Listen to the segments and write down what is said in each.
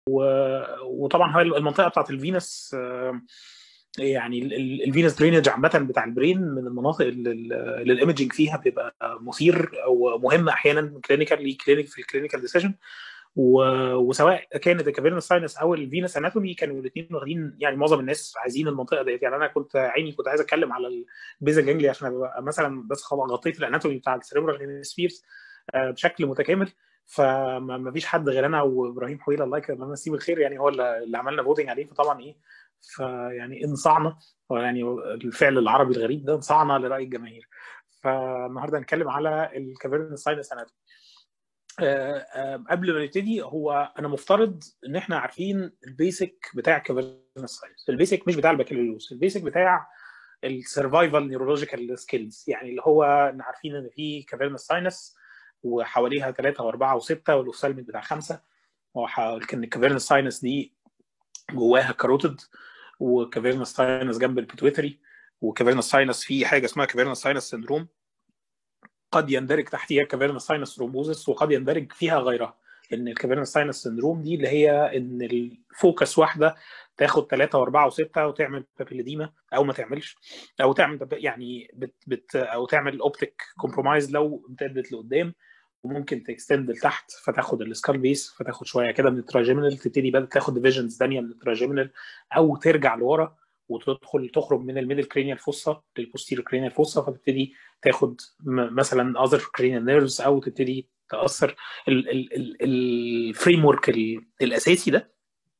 وطبعا هي المنطقه بتاعت الفينس يعني الفينس درينج عامه بتاع البرين من المناطق اللي الايمجنج فيها بيبقى مثير او مهم احيانا كلينيكالي كلينيك في الكلينيكال ديسيجن وسواء كانت الكافيرنس ساينس او الفينس اناتومي كانوا الاثنين واخدين يعني معظم الناس عايزين المنطقه ديت يعني انا كنت عيني كنت عايز اتكلم على البيزل جانجلي عشان ابقى مثلا بس غطيت الاناتومي بتاع السيريبرال هيمسفيرز بشكل متكامل فما فيش حد غير انا وابراهيم حويل الله يمسيه بالخير يعني هو اللي عملنا فوتنج عليه فطبعا ايه فيعني انصعنا يعني الفعل العربي الغريب ده انصعنا لراي الجماهير فالنهارده هنتكلم على الكافيرنس ساينس اناتومي قبل ما نبتدي هو انا مفترض ان احنا عارفين البيسك بتاع الكافيرنس ساينس البيسك مش بتاع البكالوريوس البيسك بتاع السرفايفل نيورولوجيكال سكيلز يعني اللي هو عارفين ان في كافيرنس ساينس وحواليها ثلاثة وأربعة وستة والأوفسالمنت بتاع خمسة كان الكافيرنس ساينس دي جواها كاروتيد وكافيرنس ساينس جنب البيتويتري وكافيرنس ساينس في حاجة اسمها كافيرنس ساينس سندروم قد يندرج تحتها كافيرنس ساينس ثرومبوزس وقد يندرج فيها غيرها ان الكافيرنس ساينس سندروم دي اللي هي ان الفوكس واحده تاخد ثلاثة وأربعة وستة وتعمل بابيليديما أو ما تعملش أو تعمل يعني بت بت أو تعمل أوبتيك كومبرومايز لو امتدت لقدام وممكن تكستند لتحت فتاخد السكال بيس فتاخد شويه كده من التراجيمينال تبتدي بقى تاخد ديفيجنز ثانيه من التراجيمينال او ترجع لورا وتدخل تخرج من الميدل كرينيال فوسا للبوستيريور كرينيال فوسا فتبتدي تاخد مثلا اذر كرينيال نيرفز او تبتدي تاثر الفريم ورك الاساسي ده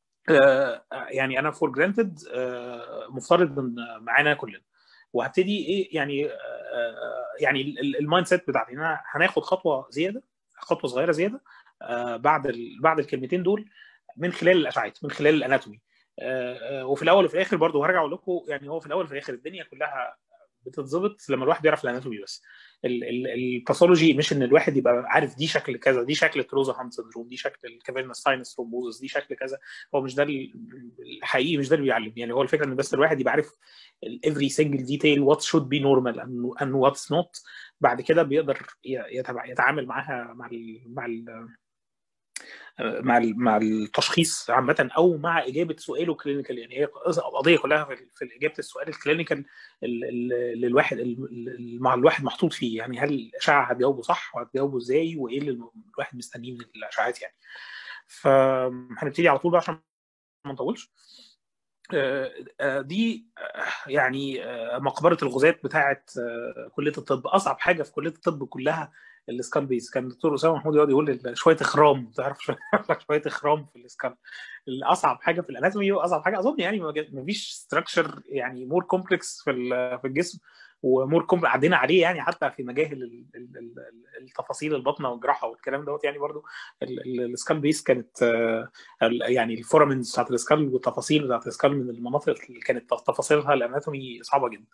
يعني انا فور جرانتد مفترض ان معانا كلنا وهبتدي ايه يعني يعني المايند سيت بتاعتي ان انا هناخد خطوه زياده خطوه صغيره زياده بعد بعد الكلمتين دول من خلال الاشعاعات من خلال الاناتومي وفي الاول وفي الاخر برضه هرجع اقول لكم يعني هو في الاول وفي الاخر الدنيا كلها بتتظبط لما الواحد يعرف الاناتومي بس الباثولوجي مش ان الواحد يبقى عارف دي شكل كذا دي شكل التروزا هانت سندروم دي شكل الكافيرنس ساينس ثرومبوزس دي شكل كذا هو مش ده الحقيقي مش ده اللي بيعلم يعني هو الفكره ان بس الواحد يبقى عارف every single detail what should be normal and, and what's not بعد كده بيقدر يتعامل معاها مع ال مع ال مع مع التشخيص عامه او مع اجابه سؤاله كلينيكال يعني هي القضيه كلها في اجابه السؤال الكلينيكال اللي الواحد مع الواحد محطوط فيه يعني هل الاشعه هتجاوبه صح وهتجاوبه ازاي وايه اللي الواحد مستنيه من الاشعاعات يعني فهنبتدي على طول بقى عشان ما نطولش دي يعني مقبره الغزاة بتاعه كليه الطب اصعب حاجه في كليه الطب كلها السكال بيس كان الدكتور اسامه محمود يقعد يقول شويه اخرام تعرف شويه اخرام في السكال الاصعب حاجه في الاناتومي واصعب حاجه اظن يعني ما فيش ستراكشر يعني مور كومبلكس في في الجسم ومور كومبلكس عدينا عليه يعني حتى في مجاهل التفاصيل البطنه والجراحه والكلام دوت يعني برضو السكال بيس كانت يعني الفورامنز بتاعت السكال والتفاصيل بتاعت السكال من المناطق اللي كانت تفاصيلها الاناتومي صعبه جدا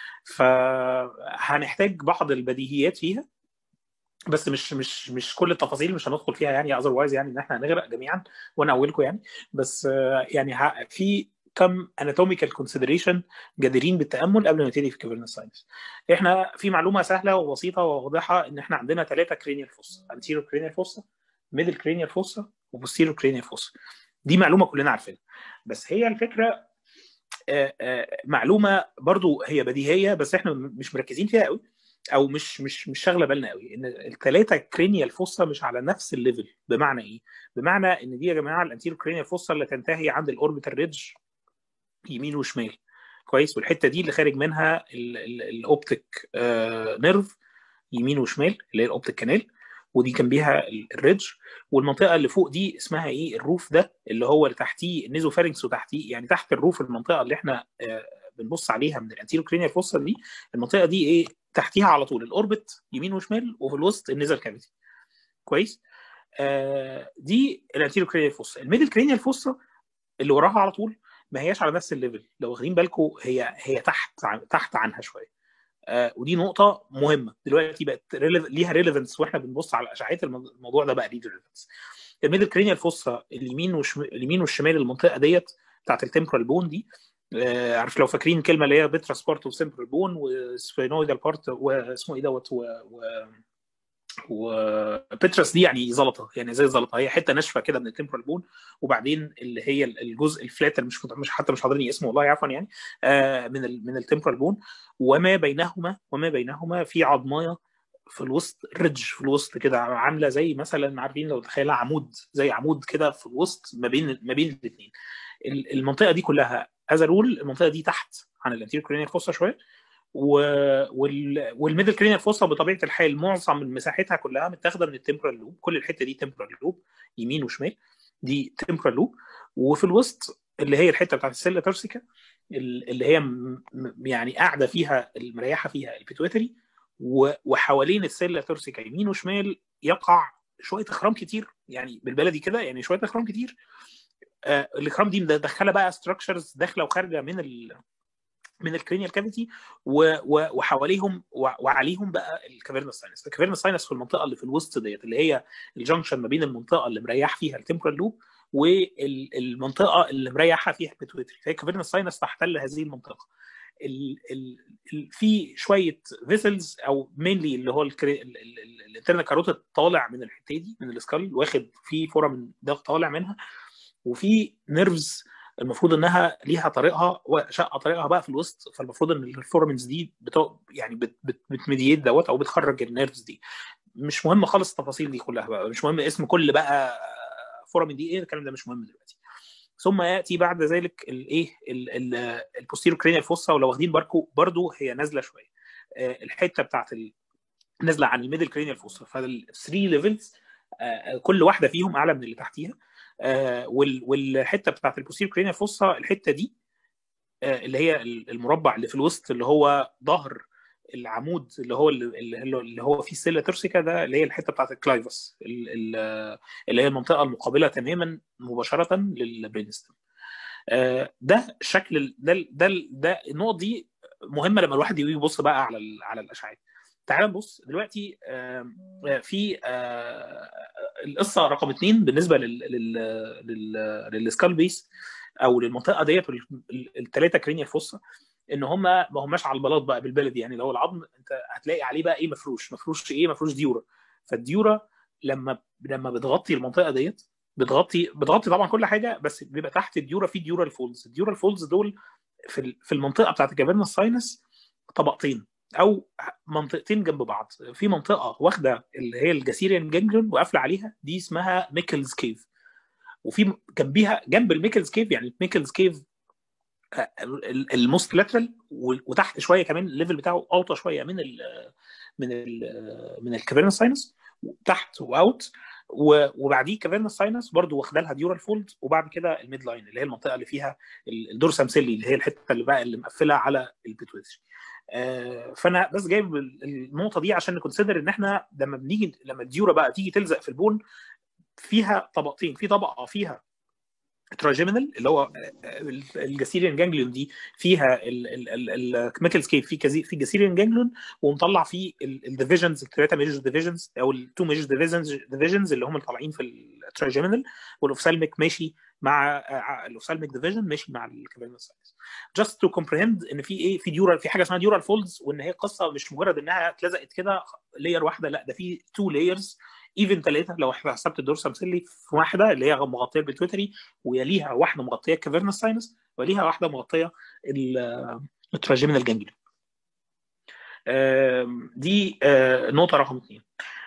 فهنحتاج بعض البديهيات فيها بس مش مش مش كل التفاصيل مش هندخل فيها يعني اذروايز يعني ان احنا هنغرق جميعا وانا اولكم يعني بس يعني في كم اناتوميكال كونسيدريشن جديرين بالتامل قبل ما نبتدي في كافيرنس ساينس احنا في معلومه سهله وبسيطه وواضحه ان احنا عندنا ثلاثه كرينيال فوسا انتيرو كرينيال فوسا ميدل كرينيال فوسا وبوستيرو كرينيال فوسا دي معلومه كلنا عارفينها بس هي الفكره معلومه برضو هي بديهيه بس احنا مش مركزين فيها قوي او مش مش مش شاغله بالنا قوي ان الثلاثه كرينيال فوسا مش على نفس الليفل بمعنى ايه؟ بمعنى ان دي يا جماعه الانتيرو كرينيال فوسا اللي تنتهي عند الاوربيتال ريدج يمين وشمال كويس والحته دي اللي خارج منها الاوبتيك آه نيرف يمين وشمال اللي هي الاوبتيك كانال ودي كان بيها الريدج والمنطقه اللي فوق دي اسمها ايه الروف ده اللي هو اللي تحتيه النيزوفارنكس وتحتيه يعني تحت الروف المنطقه اللي احنا آه بنبص عليها من الانتيرو كرينيال فوسا دي المنطقه دي ايه تحتيها على طول الاوربت يمين وشمال وفي الوسط النيزل كافيتي كويس آه دي الانتيرو كرينيال فوسا الميدل كرينيال فوسا اللي وراها على طول ما هياش على نفس الليفل لو واخدين بالكم هي هي تحت تحت عنها شويه آه ودي نقطة مهمة دلوقتي بقت ليها ريليفنس واحنا بنبص على اشعاعات الموضوع ده بقى ليه ريليفنس الميدل كرينيال فوسا اليمين وشم... اليمين والشمال المنطقة ديت بتاعت التمبرال بون دي آه عارف لو فاكرين الكلمه اللي هي بيتراس بارت وسمبرال بون وسفينويدال بارت واسمه ايه دوت و... و... وبترس دي يعني زلطه يعني زي الزلطه هي حته ناشفه كده من التمبرال بون وبعدين اللي هي الجزء الفلاتر مش مش حتى مش حاضرني اسمه والله عفوا يعني آه من ال من التمبرال بون وما بينهما وما بينهما في عظمايه في الوسط ريدج في الوسط كده عامله زي مثلا عارفين لو تخيلها عمود زي عمود كده في الوسط ما بين ما بين الاثنين المنطقه دي كلها از رول المنطقه دي تحت عن الانتيريور كرينيال فوسا شويه وال... والميدل كرينيال فوسا بطبيعه الحال معظم مساحتها كلها متاخده من التمبرال لوب كل الحته دي تمبرال لوب يمين وشمال دي تمبرال لوب وفي الوسط اللي هي الحته بتاعت السيلا تورسيكا اللي هي يعني قاعده فيها المريحه فيها البيتويتري وحوالين السيلا تورسيكا يمين وشمال يقع شويه اخرام كتير يعني بالبلدي كده يعني شويه اخرام كتير آه الاخرام دي مدخله بقى ستراكشرز داخله وخارجه من ال من الكرينيال كافيتي وحواليهم وعليهم بقى الكافيرنس ساينس الكافيرنس ساينس في المنطقه اللي في الوسط ديت اللي هي الجنكشن ما بين المنطقه اللي مريح فيها التمبرال لوب والمنطقه اللي مريحها فيها البيتويتري فهي الكافيرنس ساينس تحتل هذه المنطقه ال ال ال في شويه فيسلز او مينلي اللي هو الانترنال كاروتيد طالع من الحته دي من السكال واخد في فوره من ده طالع منها وفي نيرفز المفروض انها ليها طريقها وشقه طريقها بقى في الوسط فالمفروض ان الفورمنز دي بتو يعني بت بت بتميديت دوت او بتخرج النيرفز دي مش مهم خالص التفاصيل دي كلها بقى مش مهم اسم كل بقى فورمن دي ايه الكلام ده مش مهم دلوقتي ثم ياتي بعد ذلك الايه البوستيرو كرينيال فوسا ولو واخدين باركو برضو هي نازله شويه الحته بتاعت نازله عن الميدل كرينيال فوسا فالثري ليفلز كل واحده فيهم اعلى من اللي تحتيها آه والحته بتاعت البوستير كرينيا فوسا الحته دي آه اللي هي المربع اللي في الوسط اللي هو ظهر العمود اللي هو اللي, اللي هو فيه سيلا ترسيكا ده اللي هي الحته بتاعت الكلايفس اللي هي المنطقه المقابله تماما مباشره للبرينستم آه ده شكل ده ده ده النقط دي مهمه لما الواحد يبص بقى على على الاشعاعات تعال نبص دلوقتي في القصه رقم اثنين بالنسبه للسكال بيس او للمنطقه ديت الثلاثه كرينيال فوسا ان هم ما هماش على البلاط بقى بالبلدي يعني لو العظم انت هتلاقي عليه بقى ايه مفروش مفروش ايه مفروش ديورا فالديورا لما لما بتغطي المنطقه ديت بتغطي بتغطي طبعا كل حاجه بس بيبقى تحت الديورا في ديورال فولدز الديورال فولدز دول في في المنطقه بتاعت الكافيرنا ساينس طبقتين او منطقتين جنب بعض في منطقه واخده اللي هي الجاسيريان جانجلون وقافله عليها دي اسمها ميكلز كيف وفي جنبيها جنب الميكلز كيف يعني ميكلز كيف الموست لاترال وتحت شويه كمان الليفل بتاعه اوطى شويه من ال من ال من الكافيرنا ساينس تحت واوت وبعديه كافيرنا ساينس برضو واخده لها ديورال فولد وبعد كده الميد لاين اللي هي المنطقه اللي فيها الدورسام سيلي اللي هي الحته اللي بقى اللي مقفله على البيتويتري فانا بس جايب النقطه دي عشان نكونسيدر ان احنا لما بنيجي لما الديورا بقى تيجي تلزق في البون فيها طبقتين في طبقه فيها تراجيمينال اللي هو الجاسيريان جانجليون دي فيها الميكلز كيف في كزي في جاسيريان جانجليون ومطلع فيه الديفيجنز الثلاثه ميجر ديفيجنز او التو ميجر ديفيجنز ديفيجنز اللي هم طالعين في التراجيمينال والاوفسالميك ماشي مع الاوفسالميك ديفيجن ماشي مع الكابينال ساينس جاست تو كومبريهند ان في ايه في ديورال في حاجه اسمها ديورال فولدز وان هي قصه مش مجرد انها اتلزقت كده لاير واحده لا ده في تو لايرز ايفن ثلاثه لو حسبت الدورسام سيلي في واحده اللي هي مغطيه البيتويتري ويليها واحده مغطيه الكافيرنال ساينس وليها واحده مغطيه التراجيمينال جانجليون دي نقطه رقم اثنين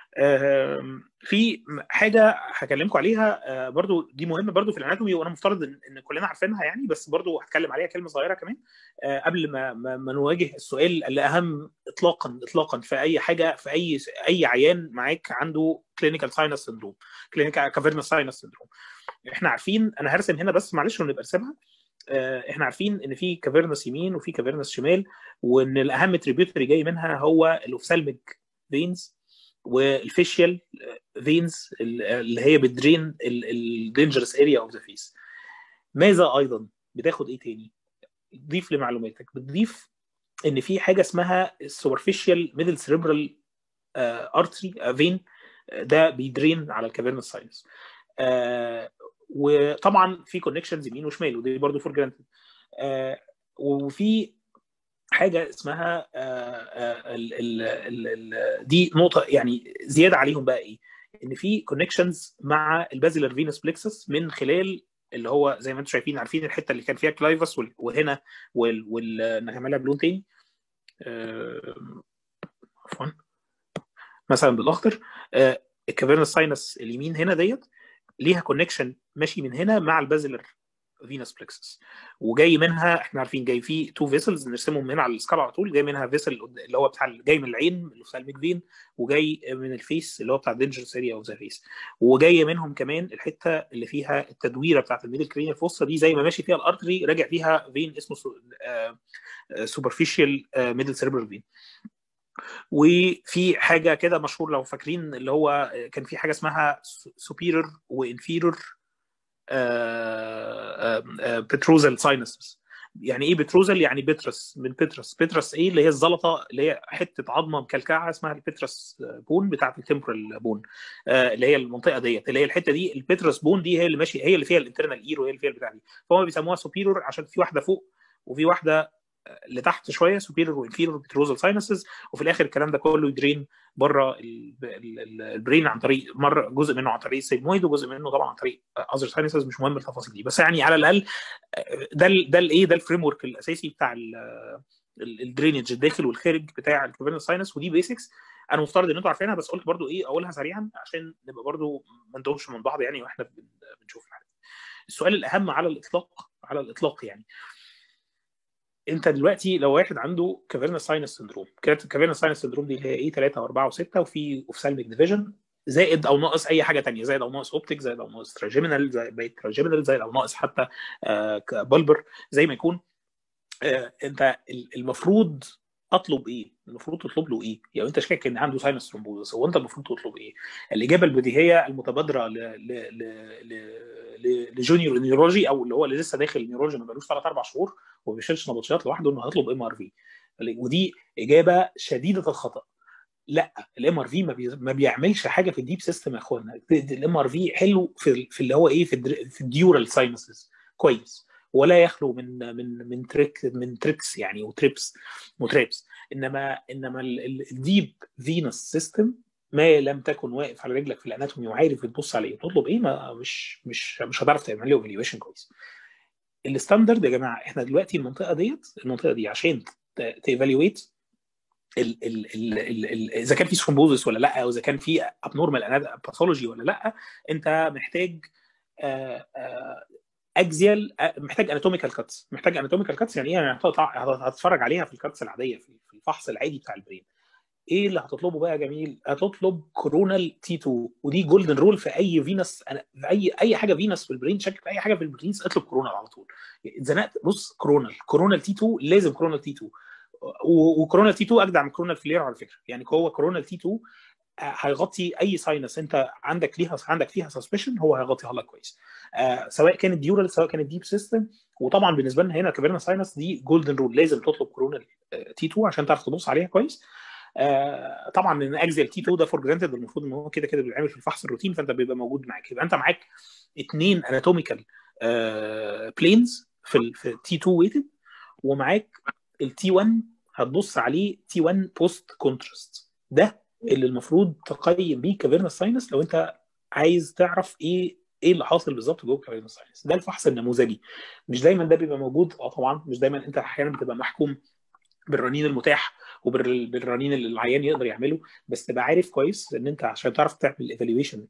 في حاجه هكلمكم عليها برضو دي مهمه برضو في الاناتومي وانا مفترض ان كلنا عارفينها يعني بس برضو هتكلم عليها كلمه صغيره كمان قبل ما ما نواجه السؤال اللي اهم اطلاقا اطلاقا في اي حاجه في اي اي عيان معاك عنده كلينيكال ساينس سندروم كلينيكال كافيرنا ساينس سندروم احنا عارفين انا هرسم هنا بس معلش ونبقى ارسمها احنا عارفين ان في كافيرنس يمين وفي كافيرنس شمال وان الاهم تريبيوتري جاي منها هو الاوفسالميك فينز والفيشيال فينز اللي هي بتدرين الدينجرس اريا اوف ذا فيس ماذا ايضا بتاخد ايه تاني ضيف لمعلوماتك بتضيف ان في حاجه اسمها السوبرفيشال ميدل سيريبرال ارتري فين ده بيدرين على الكافيرنس ساينس وطبعا في كونكشنز يمين وشمال ودي برضه فور جرانتد وفي حاجه اسمها ال ال ال دي نقطه يعني زياده عليهم بقى ايه؟ ان في كونكشنز مع البازيلر فينوس بلكسس من خلال اللي هو زي ما انتم شايفين عارفين الحته اللي كان فيها كلايفس وهنا وال, وال... نعملها بلون تاني عفوا مثلا بالاخضر الكافيرنس ساينس اليمين هنا ديت ليها كونكشن ماشي من هنا مع البازلر فينوس بلكسس وجاي منها احنا عارفين جاي فيه تو فيسلز نرسمهم هنا على السكال على طول جاي منها فيسل اللي هو بتاع جاي من العين الاوفثالميك فين وجاي من الفيس اللي هو بتاع الدينجرس اريا اوف ذا فيس وجاي منهم كمان الحته اللي فيها التدويره بتاعت الميدل كرينيال فوسا دي زي ما ماشي فيها الارتري راجع فيها فين اسمه سوبرفيشال ميدل سيربرال فين وفي حاجه كده مشهور لو فاكرين اللي هو كان في حاجه اسمها سوبيرور وانفيرور بتروزال ساينسز يعني ايه بتروزال يعني بترس من بترس بترس ايه اللي هي الزلطه اللي هي حته عظمه مكلكعه اسمها البترس بون بتاعه التمبرال بون اللي هي المنطقه ديت اللي هي الحته دي البترس بون دي هي اللي ماشي هي اللي فيها الانترنال اير وهي اللي فيها البتاع دي فهم بيسموها سوبيرور عشان في واحده فوق وفي واحده لتحت شويه سوبيرور وانفيرور بتروزال ساينسز وفي الاخر الكلام ده كله يدرين بره البرين عن طريق مره جزء منه عن طريق السيجمويد وجزء منه طبعا عن طريق اذر ساينسز مش مهم التفاصيل دي بس يعني على الاقل ده ال ده الايه ده الفريم ورك الاساسي بتاع الدرينج الداخل والخارج بتاع الكوفيرنال ساينس ودي بيسكس انا مفترض ان انتوا عارفينها بس قلت برضو ايه اقولها سريعا عشان نبقى برضو ما ندوش من بعض يعني واحنا بنشوف الحاجه السؤال الاهم على الاطلاق على الاطلاق يعني انت دلوقتي لو واحد عنده كافيرنا ساينس سندروم كافيرنا ساينس سندروم دي اللي هي ايه 3 و4 و6 وفي اوفسالميك ديفيجن زائد او ناقص اي حاجه ثانيه زائد او ناقص اوبتيك زائد او ناقص تراجيمينال زائد تراجيمينال زائد او ناقص حتى آه بلبر زي ما يكون آه انت المفروض اطلب ايه؟ المفروض تطلب له ايه؟ يعني انت شاكك ان عنده ساينس ثرومبوزس هو انت المفروض تطلب ايه؟ الاجابه البديهيه المتبادره ل ل ل لجونيور نيورولوجي او اللي هو اللي لسه داخل النيورولوجي ما بقالوش ثلاث اربع شهور وما بيشيلش نبطشيات لوحده انه هيطلب ام ار في ودي اجابه شديده الخطا لا الام ار في ما بيعملش حاجه في الديب سيستم يا اخوانا الام ار في حلو في, في اللي هو ايه في, في الديورال ساينسز كويس ولا يخلو من من من تريك من تريكس يعني وتريبس وتريبس انما انما الديب فينس سيستم ما لم تكن واقف على رجلك في الاناتومي وعارف بتبص عليه وتطلب ايه ما مش مش مش هتعرف تعمل له ايفالويشن كويس الستاندرد يا جماعه احنا دلوقتي المنطقه ديت المنطقه دي عشان تيفالويت ال ال ال ال ال اذا كان في ثرومبوزس ولا لا او اذا كان في ابنورمال باثولوجي ولا لا انت محتاج آآ آآ اكزيال محتاج اناتوميكال كاتس محتاج اناتوميكال كاتس يعني ايه يعني هتتفرج عليها في الكاتس العاديه في الفحص العادي بتاع البرين ايه اللي هتطلبه بقى يا جميل هتطلب كورونال تي 2 ودي جولدن رول في اي فينس في اي اي حاجه فينس في البرين شك في اي حاجه في البرين اطلب كورونال على طول اتزنقت بص كورونال كورونال تي 2 لازم كورونال تي 2 وكورونال تي 2 اجدع من كورونال فلير على فكره يعني هو كورونال تي 2 هيغطي اي ساينس انت عندك ليها عندك فيها سسبشن هو هيغطيها لك كويس آه سواء كانت ديورال سواء كانت ديب سيستم وطبعا بالنسبه لنا هنا كبرنا ساينس دي جولدن رول لازم تطلب كورونال تي 2 عشان تعرف تبص عليها كويس آه طبعا ان اكزيال تي 2 ده فور جرانتد المفروض ان هو كده كده بيتعمل في الفحص الروتين فانت بيبقى موجود معاك يبقى انت معاك اثنين اناتوميكال آه بلينز في في تي 2 ويتد ومعاك التي 1 هتبص عليه تي 1 بوست كونتراست ده اللي المفروض تقيم بيه كافيرنا ساينس لو انت عايز تعرف ايه ايه اللي حاصل بالظبط جوه كافيرنا ساينس ده الفحص النموذجي مش دايما ده بيبقى موجود اه طبعا مش دايما انت احيانا بتبقى محكوم بالرنين المتاح وبالرنين اللي العيان يقدر يعمله بس تبقى عارف كويس ان انت عشان تعرف تعمل ايفالويشن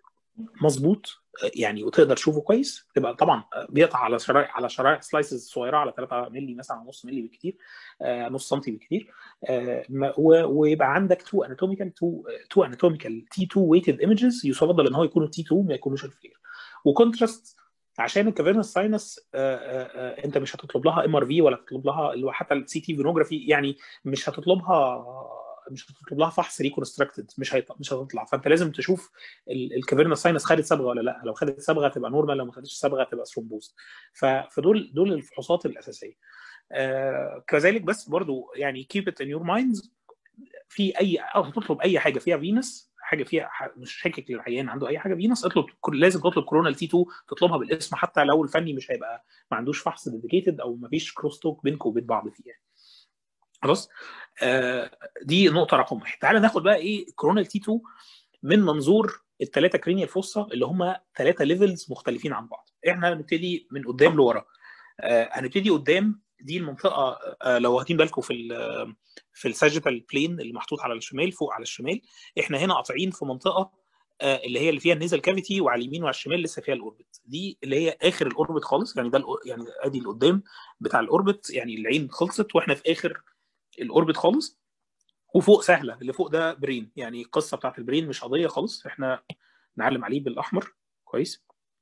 مظبوط يعني وتقدر تشوفه كويس تبقى طبعا بيقطع على شرايح على شرايح سلايسز صغيره على 3 مللي مثلا نص مللي بالكثير آه نص سنتي بالكثير آه ويبقى عندك تو اناتوميكال تو تو اناتوميكال تي 2 ويتد ايمجز يفضل ان هو يكونوا تي 2 ما يكونوش الفلير وكونتراست عشان الكافيرنس ساينس انت مش هتطلب لها ام ار في ولا تطلب لها اللي هو حتى السي تي فينوجرافي يعني مش هتطلبها مش هتطلب لها فحص ريكونستراكتد مش هيط... مش هتطلع فانت لازم تشوف الكافيرنا ساينس خدت صبغه ولا لا لو خدت صبغه تبقى نورمال لو ما خدتش صبغه تبقى ثرومبوز فدول دول الفحوصات الاساسيه آه كذلك بس برضو يعني كيب ات ان يور مايندز في اي او هتطلب اي حاجه فيها فينس حاجه فيها مش شاكك للعيان عنده اي حاجه فينس اطلب لازم تطلب كورونا تي 2 تطلبها بالاسم حتى لو الفني مش هيبقى ما عندوش فحص ديديكيتد او ما فيش كروس توك بينكم وبين بعض فيها خلاص آه دي نقطه رقم واحد تعالى ناخد بقى ايه كورونال تي 2 من منظور الثلاثه كرينيال فوسا اللي هم ثلاثه ليفلز مختلفين عن بعض احنا هنبتدي من قدام لورا آه هنبتدي قدام دي المنطقه آه لو واخدين بالكم في ال في الساجيتال بلين اللي محطوط على الشمال فوق على الشمال احنا هنا قاطعين في منطقه آه اللي هي اللي فيها النيزل كافيتي وعلى اليمين وعلى الشمال لسه فيها الاوربت دي اللي هي اخر الاوربت خالص يعني ده يعني ادي اللي قدام بتاع الاوربت يعني العين خلصت واحنا في اخر الاوربت خالص وفوق سهله اللي فوق ده برين يعني القصه بتاعت البرين مش قضيه خالص احنا نعلم عليه بالاحمر كويس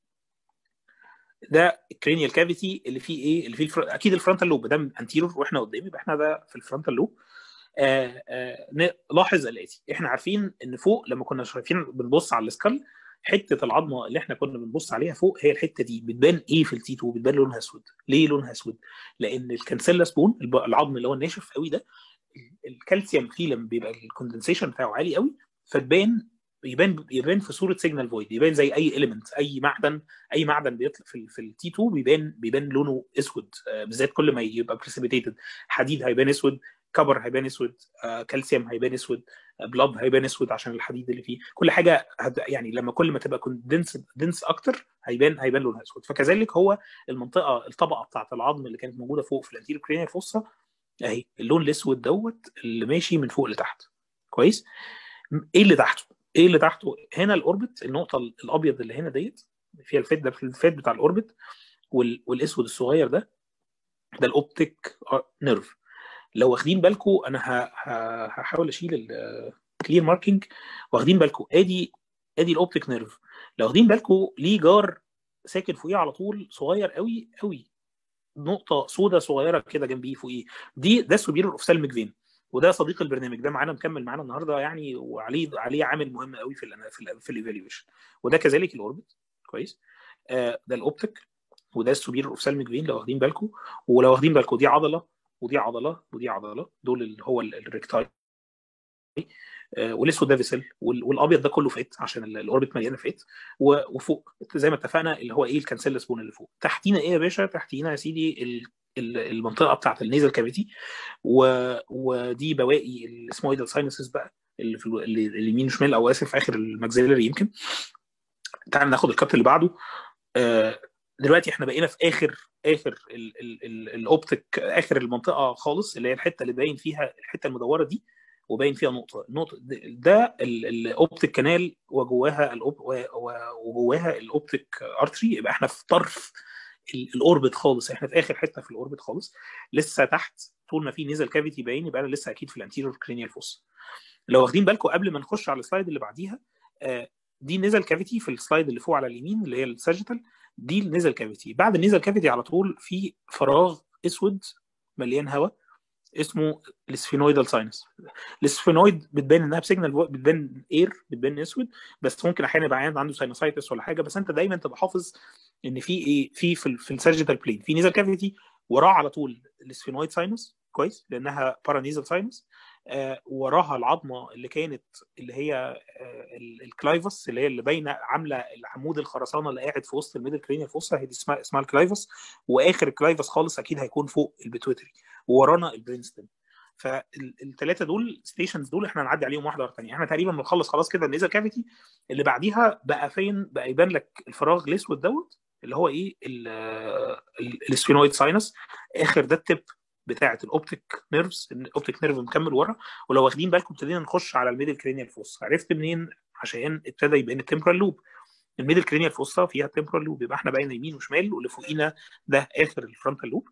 ده الكرينيال كافيتي اللي فيه ايه اللي فيه الفر... اكيد الفرونتال لوب ده انتيرور واحنا قدام يبقى احنا ده في الفرونتال لوب آه آه لاحظ الاتي احنا عارفين ان فوق لما كنا شايفين بنبص على السكال حته العظمه اللي احنا كنا بنبص عليها فوق هي الحته دي بتبان ايه في التي 2 بتبان لونها اسود ليه لونها اسود لان الكانسيلا سبون العظم اللي هو الناشف قوي ده الكالسيوم فيه لما بيبقى الكوندنسيشن بتاعه عالي قوي فتبان يبان يبان في صوره سيجنال فويد يبان زي اي اليمنت اي معدن اي معدن بيطلع في في التي 2 بيبان بيبان لونه اسود بالذات كل ما يبقى بريسيبيتيتد حديد هيبان اسود كبر هيبان اسود كالسيوم هيبان اسود بلاد هيبان اسود عشان الحديد اللي فيه كل حاجه يعني لما كل ما تبقى دنس دنس اكتر هيبان هيبان لونها اسود فكذلك هو المنطقه الطبقه بتاعت العظم اللي كانت موجوده فوق في الانتيريور كرينيال فوسا اهي اللون الاسود دوت اللي ماشي من فوق لتحت كويس ايه اللي تحته ايه اللي تحته هنا الاوربت النقطه الابيض اللي هنا ديت فيها الفيت ده في الفيت بتاع الاوربت والاسود الصغير ده ده الاوبتيك نيرف لو واخدين بالكم انا هحاول اشيل الكلير ماركينج واخدين بالكم ادي ادي الاوبتيك نيرف لو واخدين بالكم ليه جار ساكن فوقيه على طول صغير قوي قوي نقطه سودة صغيره كده جنبيه فوقيه دي ده سوبيرور اوف سالميك فين وده صديق البرنامج ده معانا مكمل معانا النهارده يعني وعليه عليه عامل مهم قوي في ال في ال في الايفالويشن وده كذلك الاوربت كويس آه ده الاوبتيك وده السوبيرور اوف سالميك فين لو واخدين بالكم ولو واخدين بالكم دي عضله ودي عضله ودي عضله دول اللي هو الريكتاي آه والاسود ده فيسل والابيض ده كله فات عشان الاوربت مليانه فات وفوق زي ما اتفقنا اللي هو ايه الكانسيلا سبون اللي فوق تحتينا ايه يا باشا تحتينا يا سيدي المنطقه بتاعت النيزل كافيتي و... ودي بواقي الاسمويدال ساينسز بقى اللي في اليمين وشمال او اسف في اخر الماكسيلري يمكن تعال ناخد الكابت اللي بعده آه دلوقتي احنا بقينا في اخر اخر الاوبتيك اخر المنطقه خالص اللي هي الحته اللي باين فيها الحته المدوره دي وباين فيها نقطه النقطه ده الاوبتيك كانال وجواها الأوب وجواها الاوبتيك ارتري يبقى احنا في طرف الاوربت خالص احنا في اخر حته في الاوربت خالص لسه تحت طول ما في نزل كافيتي باين يبقى انا لسه اكيد في الانتيريور كرينيال فوس لو واخدين بالكم قبل ما نخش على السلايد اللي بعديها دي نزل كافيتي في السلايد اللي فوق على اليمين اللي هي الساجيتال دي النزل كافيتي بعد النزل كافيتي على طول في فراغ اسود مليان هواء اسمه السفينويدال ساينس السفينويد بتبان انها بسيجنال بتبان اير بتبان اسود بس ممكن احيانا يبقى عنده ساينوسايتس ولا حاجه بس انت دايما تبقى حافظ ان في ايه في في, في الساجيتال بلين في نيزل كافيتي وراه على طول السفينويد ساينس كويس لانها بارانيزال ساينس آه وراها العظمه اللي كانت اللي هي آه الكلايفس اللي هي اللي باينه عامله العمود الخرسانه اللي قاعد في وسط الميدل كرينيال فوسا هي دي اسمها اسمها الكلايفس واخر الكلايفس خالص اكيد هيكون فوق البيتويتري وورانا البرينستون فالثلاثه دول ستيشنز دول احنا هنعدي عليهم واحده ورا الثانيه احنا تقريبا بنخلص خلاص كده النيزل كافيتي اللي بعديها بقى فين بقى يبان لك الفراغ الاسود دوت اللي هو ايه السفينويد ساينس اخر ده التب بتاعه الاوبتيك نيرفز الاوبتيك نيرف مكمل ورا ولو واخدين بالكم ابتدينا نخش على الميدل كرينيال فوس عرفت منين عشان ابتدى يبان التمبرال لوب الميدل كرينيال فوسا فيها تمبرال لوب يبقى احنا بقينا يمين وشمال واللي فوقينا ده اخر الفرونتال لوب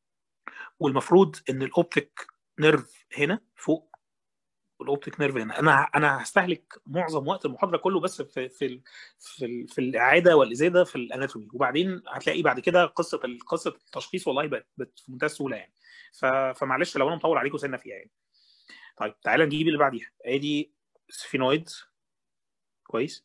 والمفروض ان الاوبتيك نيرف هنا فوق والاوبتيك نيرف هنا انا انا هستهلك معظم وقت المحاضره كله بس في في في, في الاعاده والازاده في الاناتومي وبعدين هتلاقي بعد كده قصه قصه التشخيص والله بقت في منتهى السهوله يعني فمعلش لو انا مطول عليكم سنه فيها يعني طيب تعالى نجيب اللي بعديها ادي سفينويد كويس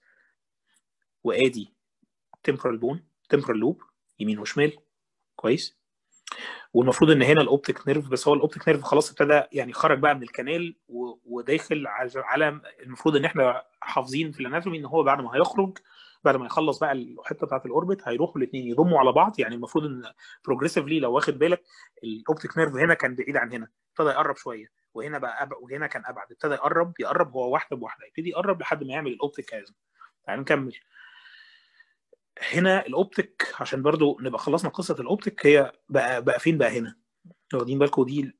وادي تمبرال بون تمبرال لوب يمين وشمال كويس والمفروض ان هنا الاوبتيك نيرف بس هو الاوبتيك نيرف خلاص ابتدى يعني خرج بقى من الكنال وداخل على المفروض ان احنا حافظين في الاناتومي ان هو بعد ما هيخرج بعد ما يخلص بقى الحته بتاعت الاوربت هيروحوا الاثنين يضموا على بعض يعني المفروض ان بروجريسively لو واخد بالك الاوبتيك نيرف هنا كان بعيد عن هنا ابتدى يقرب شويه وهنا بقى أب... وهنا كان ابعد ابتدى يقرب يقرب هو واحده بواحده يبتدي يقرب لحد ما يعمل الاوبتيك كازم تعال نكمل هنا الاوبتيك عشان برضو نبقى خلصنا قصه الاوبتيك هي بقى بقى فين بقى هنا واخدين بالكم دي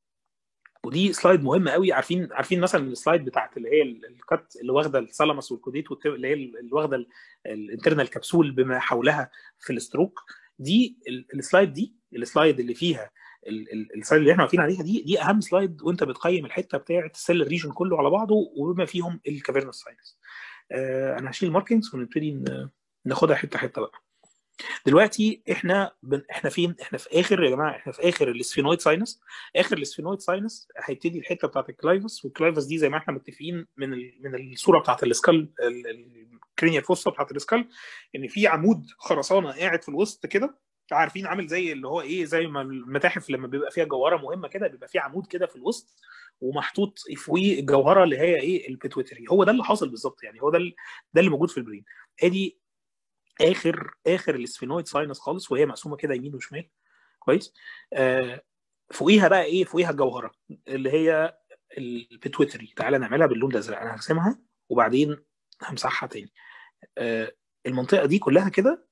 ودي سلايد مهمه قوي عارفين عارفين مثلا السلايد بتاعت اللي هي الكات اللي واخده الثالاموس والكوديت اللي هي اللي واخده الانترنال كبسول بما حولها في الستروك دي السلايد دي السلايد اللي فيها السلايد اللي احنا واقفين عليها دي دي اهم سلايد وانت بتقيم الحته بتاعه السيل ريجن كله على بعضه وبما فيهم الكافيرنس ساينس آه انا هشيل الماركينجز ونبتدي ناخدها حته حته بقى دلوقتي احنا بن... احنا فين؟ احنا في اخر يا جماعه احنا في اخر السفينويد ساينس اخر السفينويد ساينس هيبتدي الحته بتاعت الكلايفس والكلايفس دي زي ما احنا متفقين من ال... من الصوره بتاعت السكال الكرينيا فوسا بتاعت السكال ان في عمود خرسانه قاعد في الوسط كده عارفين عامل زي اللي هو ايه زي ما المتاحف لما بيبقى فيها جوهره مهمه كده بيبقى في عمود كده في الوسط ومحطوط فوقيه الجوهره اللي هي ايه البيتويتري هو ده اللي حاصل بالظبط يعني هو ده ده اللي موجود في البرين ادي اخر اخر السفينويد ساينس خالص وهي مقسومه كده يمين وشمال كويس آه فوقيها بقى ايه فوقيها الجوهره اللي هي البيتويتري تعالى نعملها باللون الازرق انا هرسمها وبعدين همسحها تاني آه المنطقه دي كلها كده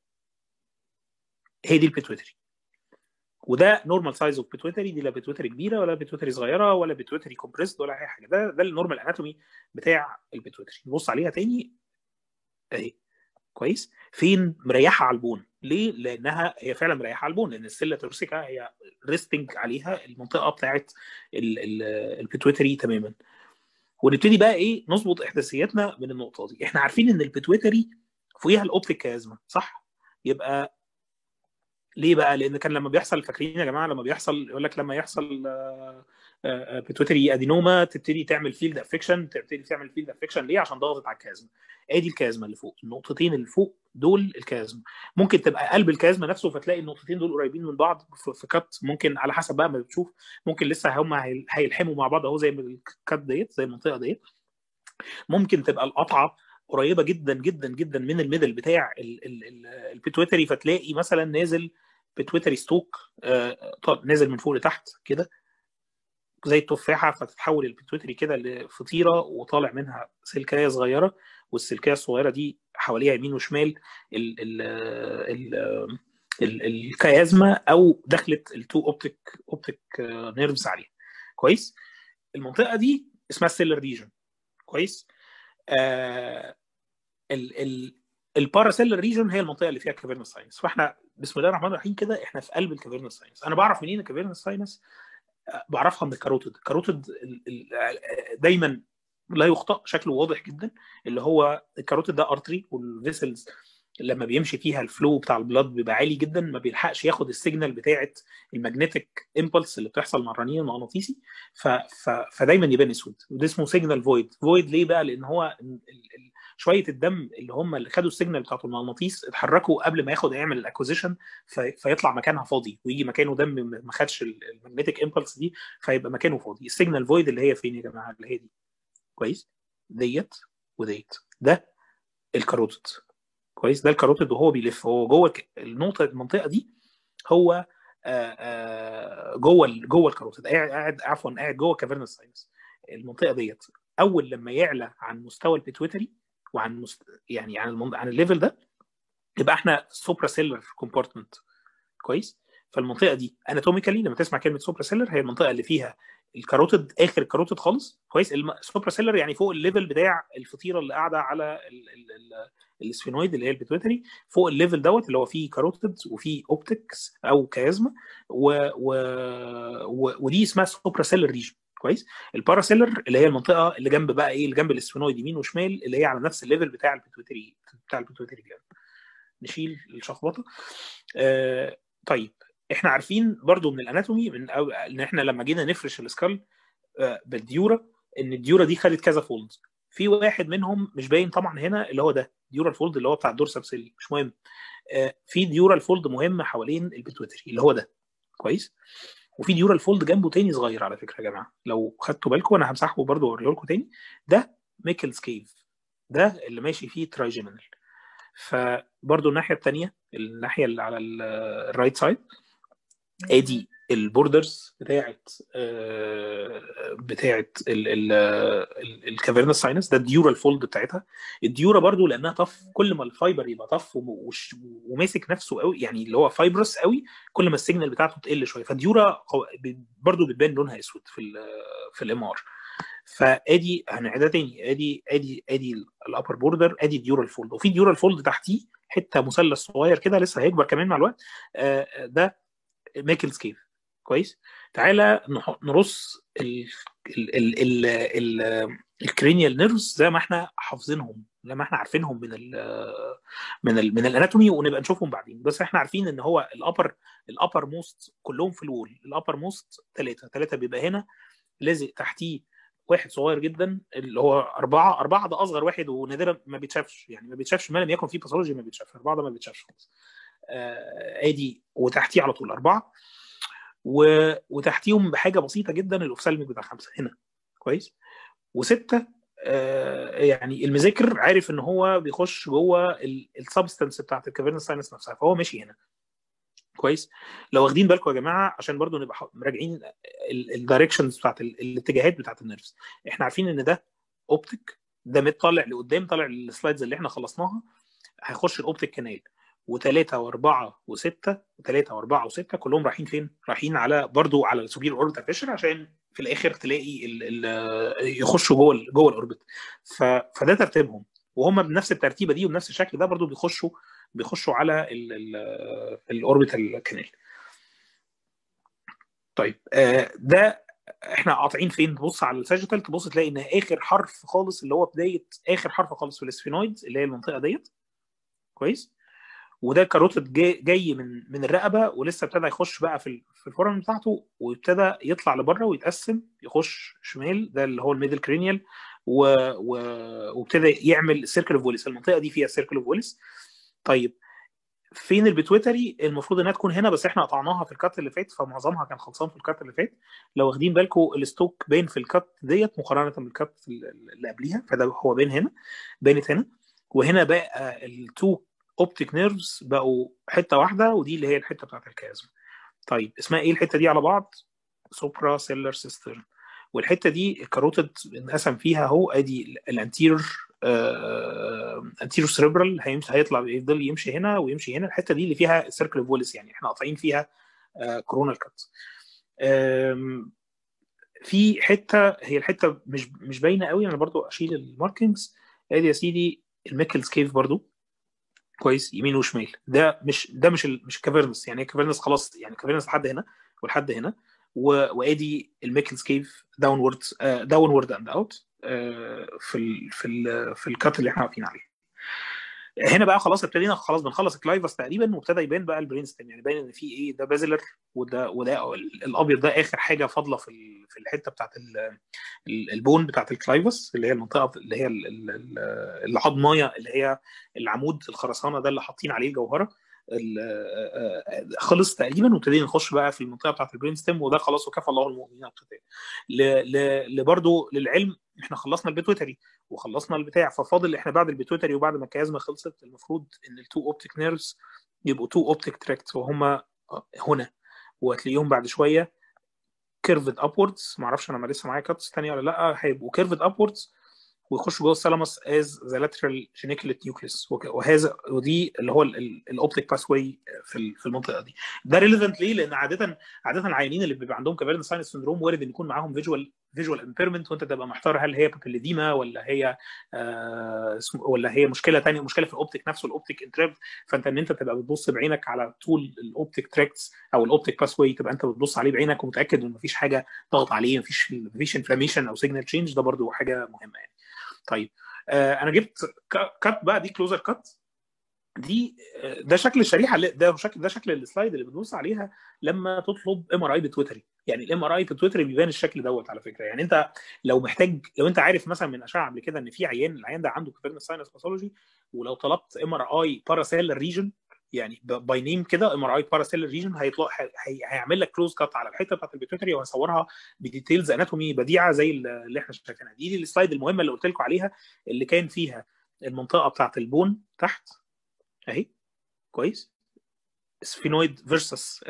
هي دي البيتويتري وده نورمال سايز اوف بيتويتري دي لا بيتويتري كبيره ولا بيتويتري صغيره ولا بيتويتري كومبريسد ولا اي حاجه ده ده النورمال اناتومي بتاع البيتويتري نبص عليها تاني اهي كويس فين مريحه على البون ليه لانها هي فعلا مريحه على البون لان السله تورسيكا هي ريستنج عليها المنطقه بتاعت البيتويتري تماما ونبتدي بقى ايه نظبط احداثياتنا من النقطه دي احنا عارفين ان البيتويتري فوقيها الاوبتيك كازما صح يبقى ليه بقى لان كان لما بيحصل فاكرين يا جماعه لما بيحصل يقول لك لما يحصل بيتويتري ادينوما تبتدي تعمل فيلد افكشن تبتدي تعمل فيلد افكشن ليه عشان ضغطت على الكازما ادي الكازما اللي فوق النقطتين اللي فوق دول الكازما ممكن تبقى قلب الكازما نفسه فتلاقي النقطتين دول قريبين من بعض في كات ممكن على حسب بقى ما بتشوف ممكن لسه هم هيلحموا مع بعض اهو زي الكات ديت زي المنطقه ديت ممكن تبقى القطعه قريبه جدا جدا جدا من الميدل بتاع البيتويتري فتلاقي مثلا نازل بيتويتري ستوك نازل من فوق لتحت كده زي التفاحه فتتحول البيتويتري كده لفطيره وطالع منها سلكايه صغيره والسلكايه الصغيره دي حواليها يمين وشمال ال ال ال ال الكيازما او دخلت التو اوبتيك اوبتيك نيرفز عليها كويس المنطقه دي اسمها السيلر ريجن كويس آه ال ال الباراسيلر ريجن هي المنطقه اللي فيها كافيرنس ساينس فاحنا بسم الله الرحمن الرحيم كده احنا في قلب الكافيرنس ساينس انا بعرف منين الكافيرنس ساينس بعرفها من الكاروتيد الكاروتيد دايما لا يخطئ شكله واضح جدا اللي هو الكاروتيد ده ارتري والفيسلز لما بيمشي فيها الفلو بتاع البلاد بيبقى عالي جدا ما بيلحقش ياخد السيجنال بتاعه المagnetic امبلس اللي بتحصل مع الرنين المغناطيسي ف... ف... فدايما يبان اسود وده اسمه سيجنال فويد فويد ليه بقى لان هو ال... ال... شويه الدم اللي هم اللي خدوا السيجنال بتاعته المغناطيس اتحركوا قبل ما ياخد يعمل الاكوزيشن في... فيطلع مكانها فاضي ويجي مكانه دم ما خدش المagnetic امبلس دي فيبقى مكانه فاضي السيجنال فويد اللي هي فين يا جماعه اللي هي دي كويس ديت وديت ده الكاروتيد كويس ده الكاروتيد وهو بيلف هو جوه النقطه المنطقه دي هو آآ آآ جوه جوه الكاروتيد قاعد عفوا قاعد جوه كافيرنس ساينس المنطقه ديت اول لما يعلى عن مستوى البيتويتري وعن مست... يعني عن المن... عن الليفل ده يبقى احنا سوبرا سيلر كومبارتمنت كويس فالمنطقه دي اناتوميكالي لما تسمع كلمه سوبرا سيلر هي المنطقه اللي فيها الكاروتيد اخر الكاروتيد خالص كويس السوبرا سيلر يعني فوق الليفل بتاع الفطيره اللي قاعده على ال ال ال السفينويد اللي هي البيتويتري فوق الليفل دوت اللي هو فيه كاروتيد وفيه اوبتكس او كازما و... و... و... ودي اسمها سوبرا سيلر ريجن كويس الباراسيلر اللي هي المنطقه اللي جنب بقى ايه اللي جنب السفينويد يمين وشمال اللي هي على نفس الليفل بتاع البيتويتري بتاع البيتويتري جلاند نشيل الشخبطه آه طيب احنا عارفين برضو من الاناتومي من أو ان احنا لما جينا نفرش السكال آه بالديورا ان الديورا دي خدت كذا فولد في واحد منهم مش باين طبعا هنا اللي هو ده ديورال فولد اللي هو بتاع الدورسال سيل مش مهم آه في ديورال فولد مهم حوالين البيتويتري اللي هو ده كويس وفي ديورال فولد جنبه تاني صغير على فكره يا جماعه لو خدتوا بالكم انا همسحه برضه واوريه لكم تاني ده ميكلز كيف ده اللي ماشي فيه ترايجيمينال فبرضو الناحيه الثانيه الناحيه اللي على الرايت سايد ادي البوردرز بتاعت آه، بتاعت الكافيرنا ساينس ده الديورا الفولد بتاعتها الديورا برضو لانها طف كل ما الفايبر يبقى طف وماسك نفسه قوي يعني اللي هو فايبرس قوي كل ما السيجنال بتاعته تقل شويه فالديورا برضو بتبان لونها اسود في ال في الام ار فادي هنعيدها تاني ادي ادي ادي الابر بوردر ادي ديورال فولد وفي ديورال فولد تحتيه حته مثلث صغير كده لسه هيكبر كمان مع الوقت آه، ده ميكلز كيف كويس تعالى نرص ال ال ال ال ال الكرينيال نيرفز زي ما احنا حافظينهم زي ما احنا عارفينهم من ال من ال من الاناتومي ونبقى نشوفهم بعدين بس احنا عارفين ان هو الابر الابر موست كلهم في الوول الابر موست ثلاثه ثلاثه بيبقى هنا لازق تحتيه واحد صغير جدا اللي هو أربعة أربعة ده أصغر واحد ونادرا ما بيتشافش يعني ما بيتشافش ما لم يكن فيه باثولوجي ما بيتشافش أربعة ده ما بيتشافش خالص آه ادي وتحتيه على طول أربعة و... وتحتيهم بحاجه بسيطه جدا الاوفسالميك بتاع خمسه هنا كويس وسته آه يعني المذاكر عارف ان هو بيخش جوه السبستنس بتاعت الكافيرنس ساينس نفسها فهو ماشي هنا كويس لو واخدين بالكم يا جماعه عشان برضو نبقى مراجعين الدايركشنز بتاعت الاتجاهات بتاعت النيرفز احنا عارفين ان ده اوبتيك ده مطلع لقدام طالع السلايدز اللي احنا خلصناها هيخش الاوبتيك كانال وثلاثة وأربعة وستة وثلاثة وأربعة وستة كلهم رايحين فين؟ رايحين على برضو على السوبير اوربيتال بريشر عشان في الآخر تلاقي ال ال يخشوا جوه جوه الأوربت فده ترتيبهم وهم بنفس الترتيبة دي وبنفس الشكل ده برضو بيخشوا بيخشوا على الاوربيتال كانال طيب آه، ده احنا قاطعين فين تبص على الساجيتال تبص تلاقي ان اخر حرف خالص اللي هو بدايه اخر حرف خالص في الاسفينويد اللي هي المنطقه ديت كويس وده كاروتيد جاي, جاي من من الرقبه ولسه ابتدى يخش بقى في في الفورم بتاعته وابتدى يطلع لبره ويتقسم يخش شمال ده اللي هو الميدل كرينيال و... و... وابتدى يعمل سيركل اوف ويلس المنطقه دي فيها سيركل اوف ويلس طيب فين البيتويتري المفروض انها تكون هنا بس احنا قطعناها في الكات اللي فات فمعظمها كان خلصان في الكات اللي فات لو واخدين بالكم الستوك باين في الكات ديت مقارنه بالكات اللي قبليها فده هو باين هنا بانت هنا وهنا بقى التو اوبتيك نيرفز بقوا حته واحده ودي اللي هي الحته بتاعت الكازم طيب اسمها ايه الحته دي على بعض سوبرا سيلر سيسترن والحته دي الكاروتيد انقسم فيها اهو ادي الانتير انتيرو سيريبرال هيطلع يفضل يمشي هنا ويمشي هنا الحته دي اللي فيها سيركل فوليس يعني احنا قاطعين فيها كورونال كات في حته هي الحته مش مش باينه قوي انا برضو اشيل الماركينجز ادي يا سيدي الميكلز كيف برضو كويس يمين وشمال ده مش ده مش ال... مش كافيرنس يعني كافيرنس خلاص يعني كافيرنس لحد هنا ولحد هنا و... وادي الميكلز كيف داونورد داونورد اند اوت في ال... في ال... في الكات اللي احنا واقفين عليه هنا بقى خلاص ابتدينا خلاص بنخلص الكلايفس تقريبا وابتدى يبان بقى البرين ستيم يعني باين ان في ايه ده بازلر وده وده الابيض ده اخر حاجه فاضله في في الحته بتاعت البون بتاعت الكلايفس اللي هي المنطقه اللي هي العظمايه اللي هي العمود الخرسانه ده اللي حاطين عليه الجوهره خلص تقريبا وابتدينا نخش بقى في المنطقه بتاعت البرين ستيم وده خلاص وكفى الله المؤمنين القتال برضه للعلم احنا خلصنا البيتويتري وخلصنا البتاع ففاضل احنا بعد البيتويتري وبعد ما الكيازما خلصت المفروض ان التو اوبتيك نيرفز يبقوا تو اوبتيك تراكت وهم هنا وهتلاقيهم بعد شويه كيرفد ابوردز معرفش انا لسه معايا كاتس ثانيه ولا لا هيبقوا كيرفد ابوردز ويخش جوه الثالاموس از ذا لاترال جينيكلت نيوكليس وهذا ودي اللي هو الاوبتيك باس واي في في المنطقه دي ده ريليفنت ليه؟ لان عاده عاده العيانين اللي بيبقى عندهم كافيرن ساينس سندروم وارد ان يكون معاهم فيجوال فيجوال امبيرمنت وانت تبقى محتار هل هي بابيليديما ولا هي آه ولا هي مشكله ثانيه مشكله في الاوبتيك نفسه الاوبتيك انتراب فانت ان انت تبقى بتبص بعينك على طول الاوبتيك تراكتس او الاوبتيك باس واي تبقى انت بتبص عليه بعينك ومتاكد ان مفيش حاجه ضغط عليه مفيش مفيش انفلاميشن او سيجنال تشينج ده برضو حاجه مهمه يعني طيب آه انا جبت كات بقى دي كلوزر كات دي ده شكل الشريحه اللي ده شكل ده شكل السلايد اللي بتبص عليها لما تطلب ام ار اي بتويتري يعني الام ار اي بتويتري بيبان الشكل دوت على فكره يعني انت لو محتاج لو انت عارف مثلا من اشعه قبل كده ان في عيان العيان ده عنده كافيرنس ساينس باثولوجي ولو طلبت ام ار اي باراسيلر ريجن يعني باي نيم كده ام ار اي باراسيلر ريجن هيطلع هيعمل لك كلوز كات على الحته بتاعت البيتوتري وهيصورها بديتيلز اناتومي بديعه زي اللي احنا شايفينها دي, دي السلايد المهمه اللي قلت لكم عليها اللي كان فيها المنطقه بتاعت البون تحت اهي كويس سفينويد فيرسس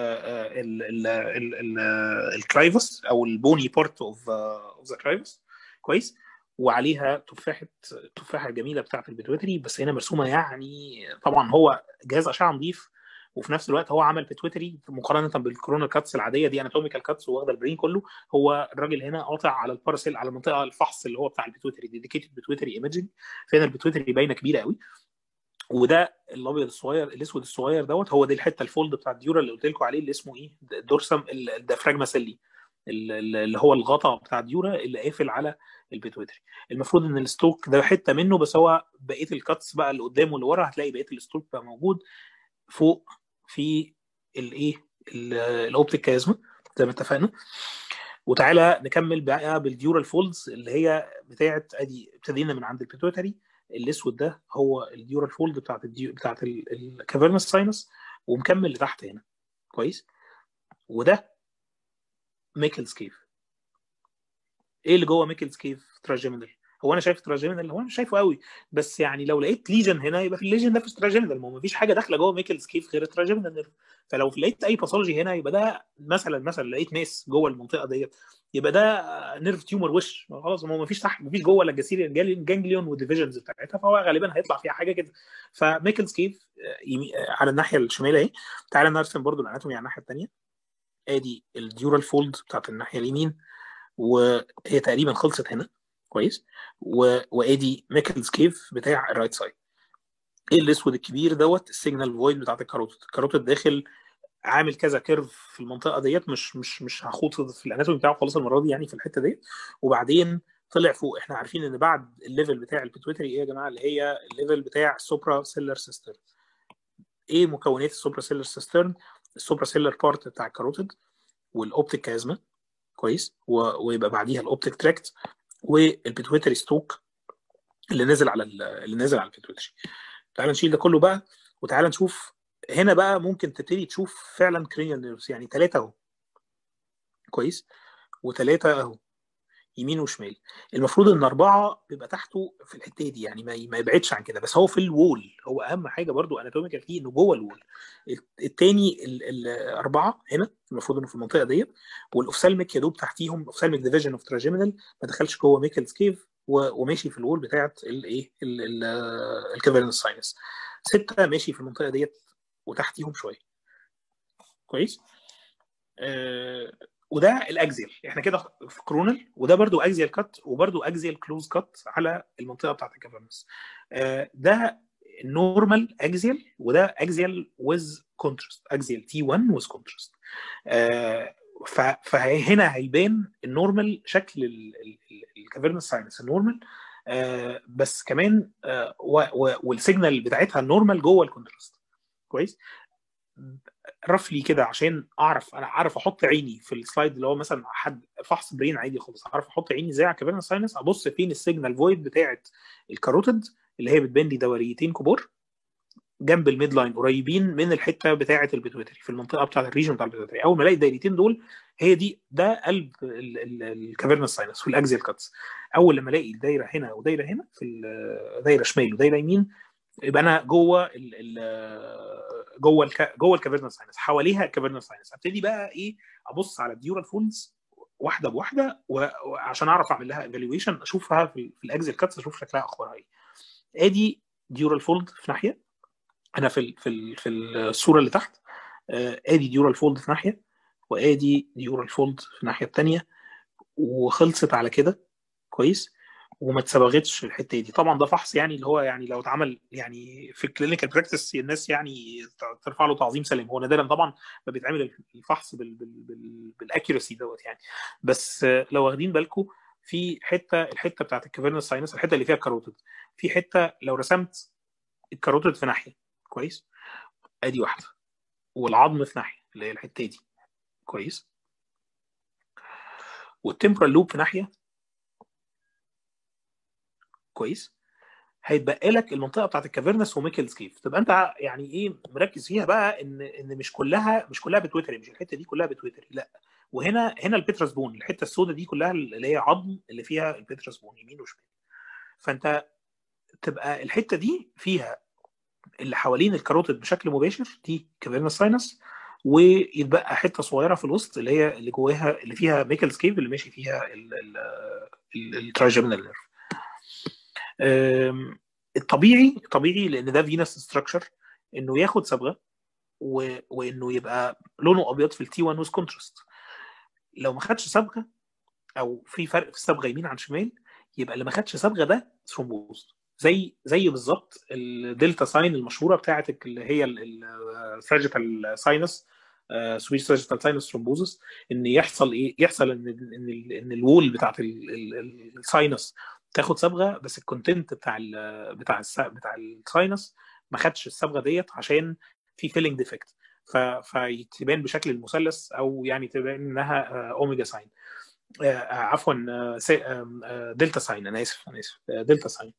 الكرايفس او البوني بارت اوف اوف ذا كرايفس كويس وعليها تفاحه تفاحه جميله بتاعت البيتويتري بس هنا مرسومه يعني طبعا هو جهاز اشعه نظيف وفي نفس الوقت هو عمل بيتويتري مقارنه بالكورونا كاتس العاديه دي اناتوميكال كاتس واخده البرين كله هو الراجل هنا قاطع على البارسل على منطقه الفحص اللي هو بتاع البيتويتري ديديكيتد بيتويتري ايمجنج فهنا البيتويتري باينه كبيره قوي وده الابيض الصغير الاسود الصغير دوت هو دي الحته الفولد بتاع الديورا اللي قلت لكم عليه اللي اسمه ايه دورسم الدافراجما سيلي اللي هو الغطاء بتاع الديورا اللي قافل على البيتويتري المفروض ان الستوك ده حته منه بس هو بقيه الكاتس بقى اللي قدام واللي ورا هتلاقي بقيه الستوك بقى موجود فوق في الايه الاوبتيك كازما زي ما اتفقنا وتعالى نكمل بقى بالديورال فولدز اللي هي بتاعت ادي ابتدينا من عند البيتويتري الاسود ده هو الديورال فولد بتاعت الديو بتاعت الكافيرنس ساينس ومكمل لتحت هنا كويس وده ميكلز كيف ايه اللي جوه ميكلز كيف تراجيمينال هو انا شايف تراجيمينال هو انا شايفه قوي بس يعني لو لقيت ليجن هنا يبقى في الليجن ده في تراجيمينال ما هو مفيش حاجه داخله جوه ميكلز كيف غير التراجيمينال نيرف فلو لقيت اي باثولوجي هنا يبقى ده مثلا مثلا لقيت ماس جوه المنطقه ديت يبقى ده نيرف تيومر وش خلاص ما هو مفيش تحت مفيش جوه الا الجسير جانجليون والديفيجنز بتاعتها فهو غالبا هيطلع فيها حاجه كده فميكلز كيف على الناحيه الشماليه اهي تعالى نرسم برضو الاناتومي على الناحيه الثانيه ادي الديورال فولد بتاعت الناحيه اليمين وهي تقريبا خلصت هنا كويس و... وادي ميكلز كيف بتاع الرايت سايد ايه الاسود الكبير دوت السيجنال فويد بتاعت الكاروتيد الكاروتيد داخل عامل كذا كيرف في المنطقه ديت مش مش مش هخوض في الاناتومي بتاعه خلاص المره دي يعني في الحته ديت وبعدين طلع فوق احنا عارفين ان بعد الليفل بتاع البيتويتري ايه يا جماعه اللي هي الليفل بتاع السوبرا سيلر سيسترن ايه مكونات السوبرا سيلر سيسترن السوبرا سيلر بارت بتاع الكاروتيد والاوبتيك كازما كويس و... ويبقى بعديها الاوبتيك تراكت والبيتويتري ستوك اللي نازل على اللي نازل على البيتويتري تعال نشيل ده كله بقى وتعال نشوف هنا بقى ممكن تبتدي تشوف فعلا كرينيال نيرفز يعني ثلاثه اهو كويس وثلاثه اهو يمين وشمال المفروض ان اربعه بيبقى تحته في الحته دي يعني ما يبعدش عن كده بس هو في الوول هو اهم حاجه برضو اناتوميكال فيه انه جوه الوول الثاني الاربعه هنا المفروض انه في المنطقه ديت والاوفسالميك يا دوب تحتيهم اوفسالميك ديفيجن اوف تراجيمينال ما دخلش جوه ميكلز كيف وماشي في الوول بتاعت الايه الكافيرنس ساينس سته ماشي في المنطقه ديت وتحتيهم شويه كويس آه وده الاكزيال احنا كده في كرونال وده برضو اكزيال كات وبرضو اكزيال كلوز كات على المنطقه بتاعت الكافرنس آه ده نورمال اكزيال وده اكزيال ويز كونتراست اكزيال تي 1 ويز كونتراست فهنا هيبان النورمال شكل الكافرنس ساينس النورمال آه بس كمان آه والسيجنال بتاعتها النورمال جوه الكونتراست كويس رفلي كده عشان اعرف انا اعرف احط عيني في السلايد اللي هو مثلا حد فحص برين عادي خالص اعرف احط عيني ازاي على كافيرنا ساينس ابص فين السيجنال فويد بتاعه الكاروتيد اللي هي بتبان لي دوريتين كبار جنب الميد لاين قريبين من الحته بتاعه البيتويتري في المنطقه بتاعه الريجن بتاع البيتويتري اول ما الاقي الدايرتين دول هي دي ده قلب الكافيرنا ساينس في الاكزيال كاتس اول لما الاقي دايره هنا ودايره هنا في دايره شمال ودايره يمين يبقى انا جوه ال ال جوه الك... جوه الكافيرنا ساينس حواليها الكافيرنا ساينس ابتدي بقى ايه ابص على الديورال فولدز واحده بواحده وعشان اعرف اعمل لها ايفالويشن اشوفها في, في الاكزل كاتس اشوف شكلها اخبارها ايه ادي ديورال فولد في ناحيه انا في ال في ال في الصوره اللي تحت ادي ديورال فولد في ناحيه وادي ديورال فولد في الناحيه الثانيه وخلصت على كده كويس وما اتسبغتش الحته دي طبعا ده فحص يعني اللي هو يعني لو اتعمل يعني في الكلينيكال براكتس الناس يعني ترفع له تعظيم سلام هو نادرا طبعا ما بيتعمل الفحص بال بال بال بالاكيورسي دوت يعني بس لو واخدين بالكم في حته الحته بتاعت الكافيرنس ساينس الحته اللي فيها الكاروتيد في حته لو رسمت الكاروتيد في ناحيه كويس ادي واحده والعظم في ناحيه اللي هي الحته دي كويس والتمبرال لوب في ناحيه كويس هيتبقى لك المنطقه بتاعت الكافيرنس وميكلز كيف تبقى انت يعني ايه مركز فيها بقى ان ان مش كلها مش كلها بتويتري مش الحته دي كلها بتويتري لا وهنا هنا البيترس بون الحته السوداء دي كلها اللي هي عظم اللي فيها البيترس بون يمين وشمال فانت تبقى الحته دي فيها اللي حوالين الكاروتيد بشكل مباشر دي كافيرنا ساينس ويتبقى حته صغيره في الوسط اللي هي اللي جواها اللي فيها ميكل سكيب اللي ماشي فيها التراجمنال نيرف الطبيعي طبيعي لان ده فينس ستراكشر انه ياخد صبغه و... وانه يبقى لونه ابيض في التي 1 ويز كونتراست لو ما خدش صبغه او في فرق في الصبغه يمين عن شمال يبقى اللي ما خدش صبغه ده ثرومبوز زي زي بالظبط الدلتا ساين المشهوره بتاعت اللي هي الساجيتال ساينس سويس ساجيتال ساينس ثرومبوزس ان يحصل ايه يحصل ان ان ان الوول بتاعت الساينس تاخد صبغه بس الكونتنت بتاع ال بتاع ال بتاع الساينس ما خدش الصبغه ديت عشان في فيلنج ديفكت فتبان بشكل المثلث او يعني تبان انها اوميجا ساين عفوا دلتا ساين انا اسف انا اسف دلتا ساين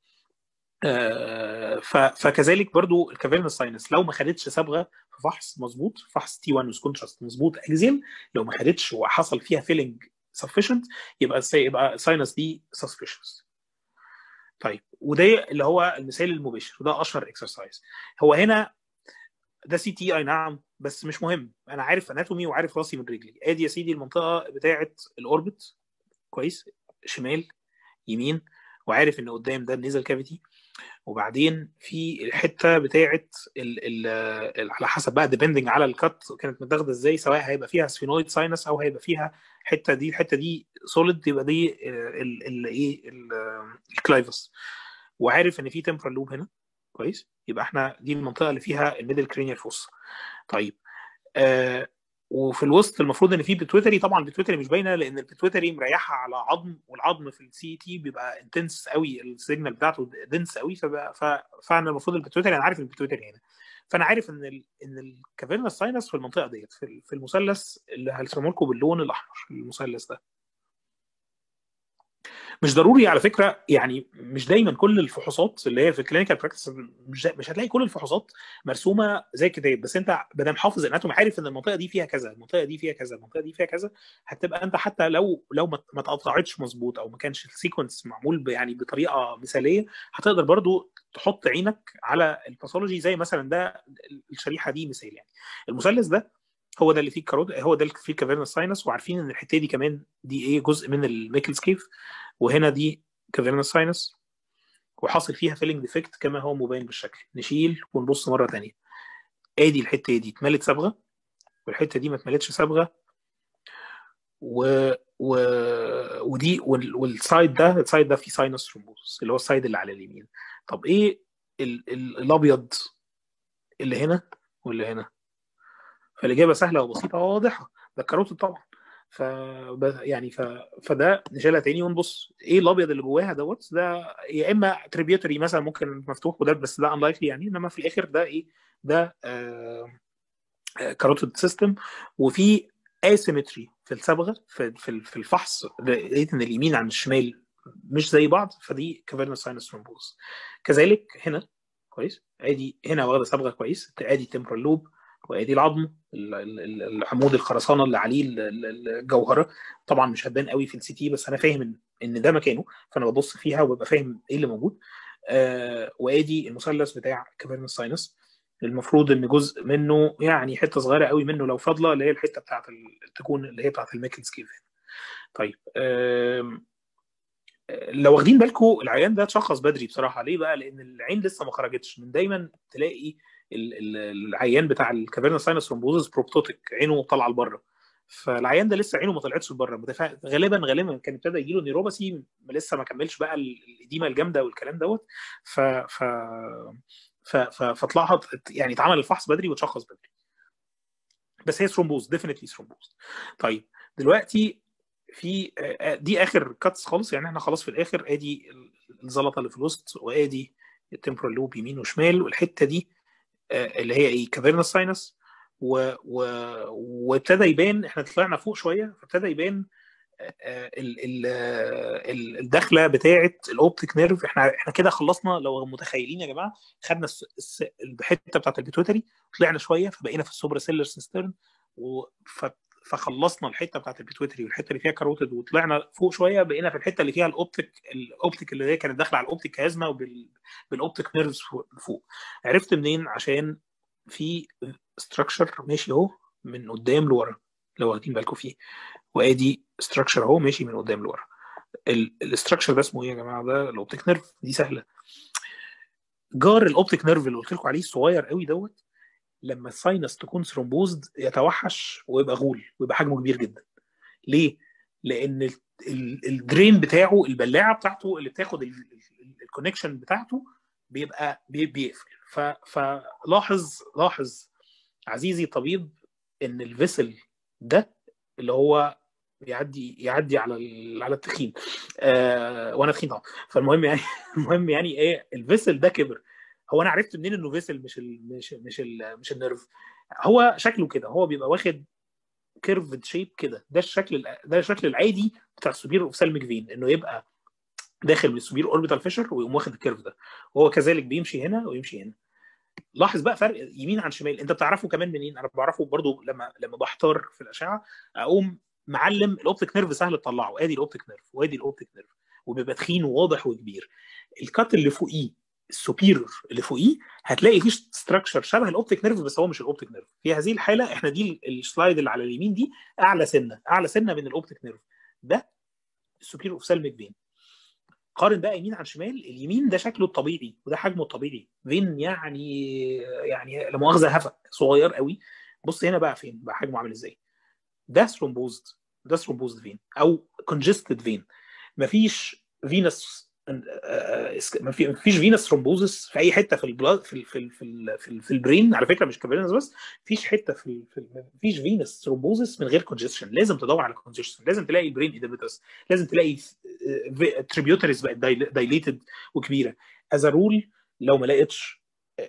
فكذلك برضو الكافيرنس ساينس لو ما خدتش صبغه في فحص مظبوط فحص تي 1 ويز كونتراست مظبوط اكزيال لو ما خدتش وحصل فيها فيلنج سفشنت يبقى يبقى الساينس دي سسبيشس طيب وده اللي هو المثال المباشر وده اشهر اكسرسايز هو هنا ده سي تي اي نعم بس مش مهم انا عارف اناتومي وعارف راسي من رجلي ادي يا سيدي المنطقه بتاعه الاوربت كويس شمال يمين وعارف ان قدام ده النيزل كافيتي وبعدين في الحته بتاعه ال ال على حسب بقى ديبندنج على الكات كانت متاخده ازاي سواء هيبقى فيها سفينويد ساينس او هيبقى فيها الحته دي الحته دي سوليد يبقى دي الايه الكلايفس وعارف ان في تمبرال لوب هنا كويس يبقى احنا دي المنطقه اللي فيها الميدل كرينيال فوس طيب آه وفي الوسط المفروض ان في بيتويتري طبعا البيتويتري مش باينه لان البيتويتري مريحه على عظم والعظم في السي تي بيبقى انتنس قوي السيجنال بتاعته دنس قوي فانا المفروض البيتويتري انا عارف البيتويتري هنا فانا عارف ان ال ان الكافيرنا ساينس في المنطقه ديت في, في المثلث اللي هرسمه لكم باللون الاحمر المثلث ده مش ضروري على فكره يعني مش دايما كل الفحوصات اللي هي في الكلينيكال براكتس مش, مش هتلاقي كل الفحوصات مرسومه زي كتاب بس انت ما دام حافظ اناتومي عارف ان المنطقه دي فيها كذا المنطقه دي فيها كذا المنطقه دي فيها كذا هتبقى انت حتى لو لو ما اتقطعتش مظبوط او ما كانش السيكونس معمول يعني بطريقه مثاليه هتقدر برضو تحط عينك على الباثولوجي زي مثلا ده الشريحه دي مثال يعني المثلث ده هو ده اللي فيه الكارود هو ده اللي فيه كافيرنا ساينس وعارفين ان الحته دي كمان دي ايه جزء من الميكلز كيف وهنا دي كافيرنا ساينس وحاصل فيها فيلنج ديفكت كما هو مبين بالشكل نشيل ونبص مره ثانيه ادي الحته دي اتملت صبغه والحته دي ما اتملتش صبغه و... و... ودي وال... والسايد ده السايد ده فيه ساينس ثرومبوز اللي هو السايد اللي على اليمين طب ايه ال... ال... الابيض اللي هنا واللي هنا فالاجابه سهله وبسيطه وواضحه ده الكاروتيد طبعا ف يعني ف... فده نشيلها تاني ونبص ايه الابيض اللي جواها دوت ده يا اما تريبيوتري مثلا ممكن مفتوح وده بس ده انلايكلي يعني انما في الاخر ده ايه ده آه... كاروتيد سيستم وفي اسيمتري في الصبغه في في, في الفحص لقيت ان اليمين عن الشمال مش زي بعض فدي كافيرنا ساينس ثرومبوز كذلك هنا كويس ادي هنا واخده صبغه كويس ادي تمبرال لوب وادي العظم العمود الخرسانه اللي عليه الجوهره طبعا مش هتبان قوي في السي تي بس انا فاهم ان ده مكانه فانا ببص فيها وببقى فاهم ايه اللي موجود آه وادي المثلث بتاع كافيرنس ساينس المفروض ان جزء منه يعني حته صغيره قوي منه لو فاضله اللي هي الحته بتاعت تكون اللي هي بتاعت الميكل سكيف طيب آه لو واخدين بالكم العيان ده اتشخص بدري بصراحه ليه بقى لان العين لسه ما خرجتش من دايما تلاقي العيان بتاع الكافيرنا ساينس ثرومبوزس بروبتوتيك عينه طالعه لبره فالعيان ده لسه عينه ما طلعتش لبره متفا... غالبا غالبا كان ابتدى يجي له نيوروباثي لسه ما كملش بقى الاديمه الجامده والكلام دوت ف ف ف ف فطلعها يعني اتعمل الفحص بدري واتشخص بدري بس هي ثرومبوز ديفينتلي ثرومبوز طيب دلوقتي في دي اخر كاتس خالص يعني احنا خلاص في الاخر ادي الزلطه اللي في الوسط وادي التمبرال لوب يمين وشمال والحته دي اللي هي ايه كافيرنا ساينس و... و... وابتدى يبان احنا طلعنا فوق شويه فابتدى يبان ال... ال... الدخله بتاعه الاوبتيك نيرف احنا احنا كده خلصنا لو متخيلين يا جماعه خدنا الحته بتاعه البيتوتري طلعنا شويه فبقينا في السوبرا سيلر سيسترن و... ف... فخلصنا الحته بتاعت البيتويتري والحته اللي فيها كاروتيد وطلعنا فوق شويه بقينا في الحته اللي فيها الاوبتيك الاوبتيك اللي هي كانت داخله على الاوبتيك كازما وبالاوبتيك نيرفز فوق عرفت منين عشان في ستراكشر ماشي اهو من قدام لورا لو واخدين بالكم فيه وادي ستراكشر اهو ماشي من قدام لورا الاستراكشر ده اسمه ايه يا جماعه ده الاوبتيك نيرف دي سهله جار الاوبتيك نيرف اللي قلت لكم عليه الصغير قوي دوت لما الساينس تكون ثرومبوزد يتوحش ويبقى غول ويبقى حجمه كبير جدا ليه لان الدرين بتاعه البلاعه بتاعته اللي بتاخد الكونكشن بتاعته بيبقى بيقفل فلاحظ لاحظ عزيزي طبيب ان الفيسل ده اللي هو يعدي يعدي على على التخين آه وانا تخين طبعا فالمهم يعني المهم يعني ايه الفيسل ده كبر هو انا عرفت منين انه فيسل مش ال مش مش ال مش النيرف هو شكله كده هو بيبقى واخد كيرفد شيب كده ده الشكل ده الشكل العادي بتاع السوبير اوفسالميك فين انه يبقى داخل من السوبير اوربيتال فيشر ويقوم واخد الكيرف ده وهو كذلك بيمشي هنا ويمشي هنا لاحظ بقى فرق يمين عن شمال انت بتعرفه كمان منين انا بعرفه برضو لما لما بحتار في الاشعه اقوم معلم الاوبتيك نيرف سهل تطلعه ادي الاوبتيك نيرف وادي الاوبتيك نيرف وبيبقى تخين وواضح وكبير الكات اللي فوقيه السوبيرور اللي فوقيه هتلاقي فيه ستراكشر شبه الاوبتيك نيرف بس هو مش الاوبتيك نيرف في هذه الحاله احنا دي السلايد اللي على اليمين دي اعلى سنه اعلى سنه من الاوبتيك نيرف ده السوبيرور اوفسالميك فين قارن بقى يمين عن شمال اليمين ده شكله الطبيعي وده حجمه الطبيعي فين يعني يعني لا مؤاخذه هفق صغير قوي بص هنا بقى فين بقى حجمه عامل ازاي ده ثرومبوزد ده ثرومبوزد فين او كونجستد فين مفيش فينس ما فيش فينس ثرومبوزس في اي حته في البلاد في ال في ال في ال في, ال في البرين على فكره مش كفينس بس فيش حته في, في فيش فينس ثرومبوزس من غير كونجستشن لازم تدور على كونجستشن لازم تلاقي البرين ايديبيتس لازم تلاقي تريبيوتريز بقت دايليتد وكبيره از رول لو ما لقيتش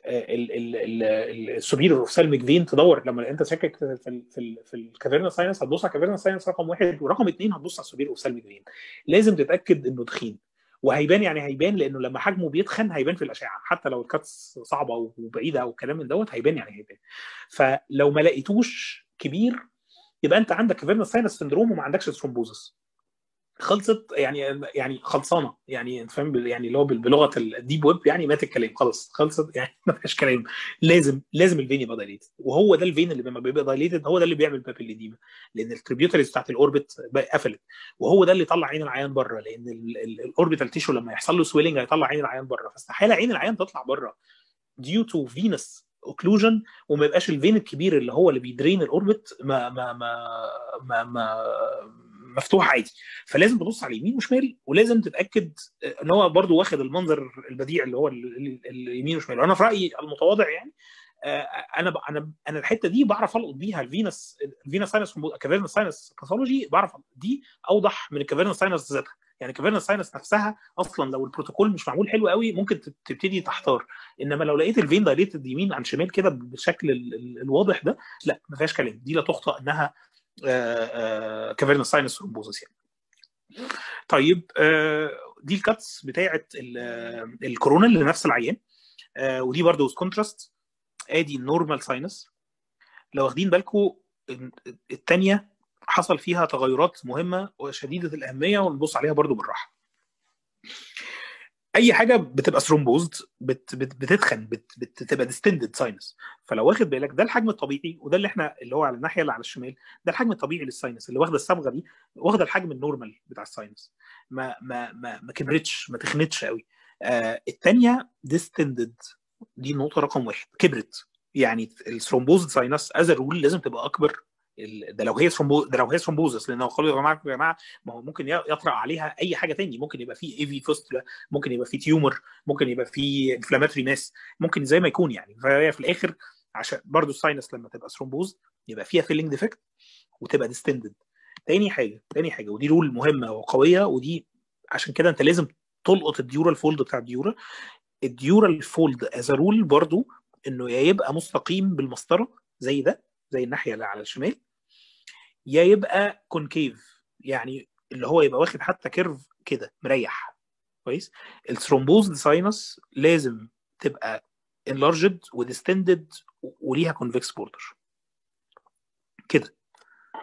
السوبيريور اوفسالميك فين تدور لما انت شاكك في ال في ال في الكافيرنا ساينس هتبص على الكافيرنا ساينس رقم واحد ورقم اثنين هتبص على السوبيريور اوفسالميك فين لازم تتاكد انه تخين وهيبان يعني هيبان لانه لما حجمه بيتخن هيبان في الاشعه حتى لو الكاتس صعبه وبعيده او الكلام من دوت هيبان يعني هيبان فلو ما لقيتوش كبير يبقى انت عندك كافيرنا ساينس سندروم وما عندكش ثرومبوزس خلصت يعني يعني خلصانه يعني انت فاهم يعني اللي هو بلغه الديب ويب يعني مات الكلام خلاص خلصت يعني ما فيهاش كلام لازم لازم الفين يبقى دايليتد وهو ده الفين اللي لما بيبقى دايليتد هو ده اللي بيعمل بابيليديما لان التريبيوتريز بتاعت الاوربت قفلت وهو ده اللي يطلع عين العيان بره لان الاوربيتال تيشو لما يحصل له سويلنج هيطلع عين العيان بره فاستحاله عين العيان تطلع بره ديو تو فينس اوكلوجن وما يبقاش الفين الكبير اللي هو اللي بيدرين الاوربت ما ما ما ما, ما مفتوح عادي فلازم تبص على اليمين وشمال ولازم تتاكد ان هو برضو واخد المنظر البديع اللي هو اليمين وشمال وانا في رايي المتواضع يعني انا انا انا الحته دي بعرف القط بيها الفينس الفينس ساينس كافيرنس ساينس باثولوجي بعرف دي اوضح من الكافيرنس ساينس ذاتها يعني كافيرنس ساينس نفسها اصلا لو البروتوكول مش معمول حلو قوي ممكن تبتدي تحتار انما لو لقيت الفين دايليتد يمين عن شمال كده بالشكل الواضح ده لا ما فيهاش كلام دي لا تخطئ انها كافيرنس ساينس ثرومبوزس يعني طيب دي الكاتس بتاعه الكورونا اللي نفس العيان ودي برضه وذ كونتراست ادي النورمال ساينس لو واخدين بالكم الثانيه حصل فيها تغيرات مهمه وشديده الاهميه ونبص عليها برضو بالراحه اي حاجه بتبقى ثرومبوزد بت بت بتتخن بت بتبقى ديستندد ساينس فلو واخد بالك ده الحجم الطبيعي وده اللي احنا اللي هو على الناحيه اللي على الشمال ده الحجم الطبيعي للساينس اللي واخده الصبغه دي واخده الحجم النورمال بتاع الساينس ما ما ما ما كبرتش ما تخنتش قوي آه الثانيه ديستندد دي النقطه رقم واحد كبرت يعني الثرومبوزد ساينس از رول لازم تبقى اكبر ده لو هي ثرومبو ده لو هي ثرومبوزس لان قالوا يا جماعه يا جماعه ما هو ممكن يطرا عليها اي حاجه تاني ممكن يبقى في اي في فوستولا ممكن يبقى في تيومر ممكن يبقى في انفلاماتري ماس ممكن زي ما يكون يعني فهي في الاخر عشان برضو الساينس لما تبقى ثرومبوز يبقى فيها فيلينج ديفكت وتبقى ديستندد تاني حاجه تاني حاجه ودي رول مهمه وقويه ودي عشان كده انت لازم تلقط الديورال فولد بتاع الديورا الديورال فولد از رول برضو انه يا يبقى مستقيم بالمسطره زي ده زي الناحيه اللي على الشمال يا يبقى كونكيف يعني اللي هو يبقى واخد حتى كيرف كده مريح كويس الثرومبوزد ساينس لازم تبقى انلارجد وديستندد وليها كونفكس بوردر كده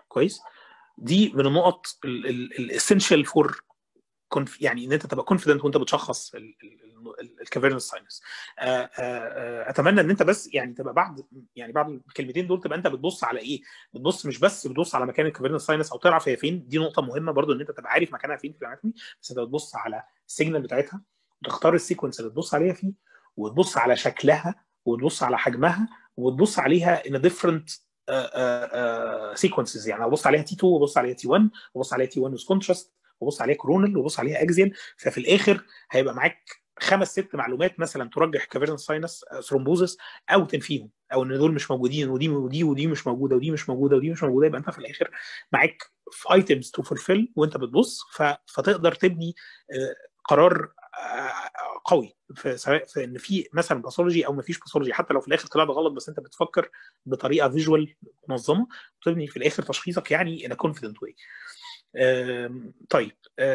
كويس دي من النقط الاسينشال فور يعني ان انت تبقى كونفيدنت وانت بتشخص الكافيرنس ساينس اتمنى ان انت بس يعني تبقى بعد يعني بعد الكلمتين دول تبقى انت بتبص على ايه بتبص مش بس بتبص على مكان الكافيرنس ساينس او تعرف هي فين دي نقطه مهمه برضو ان انت تبقى عارف مكانها فين في الاناتومي بس انت بتبص على السيجنال بتاعتها وتختار السيكونس اللي تبص عليها فيه وتبص على شكلها وتبص على حجمها وتبص عليها ان ديفرنت سيكونسز يعني ابص عليها تي 2 وابص عليها تي 1 وابص عليها تي 1 وذ كونتراست وابص عليها كورونال وابص عليها اكزيال ففي الاخر هيبقى معاك خمس ست معلومات مثلا ترجح كافيرنس ساينس ثرومبوزس او تنفيهم او ان دول مش موجودين ودي ودي ودي مش موجوده ودي مش موجوده ودي مش موجوده يبقى انت في الاخر معاك في ايتمز تو فولفيل وانت بتبص فتقدر تبني قرار قوي في سواء في ان في مثلا باثولوجي او ما فيش باثولوجي حتى لو في الاخر طلع غلط بس انت بتفكر بطريقه فيجوال منظمه وتبني في الاخر تشخيصك يعني ان كونفيدنت واي طيب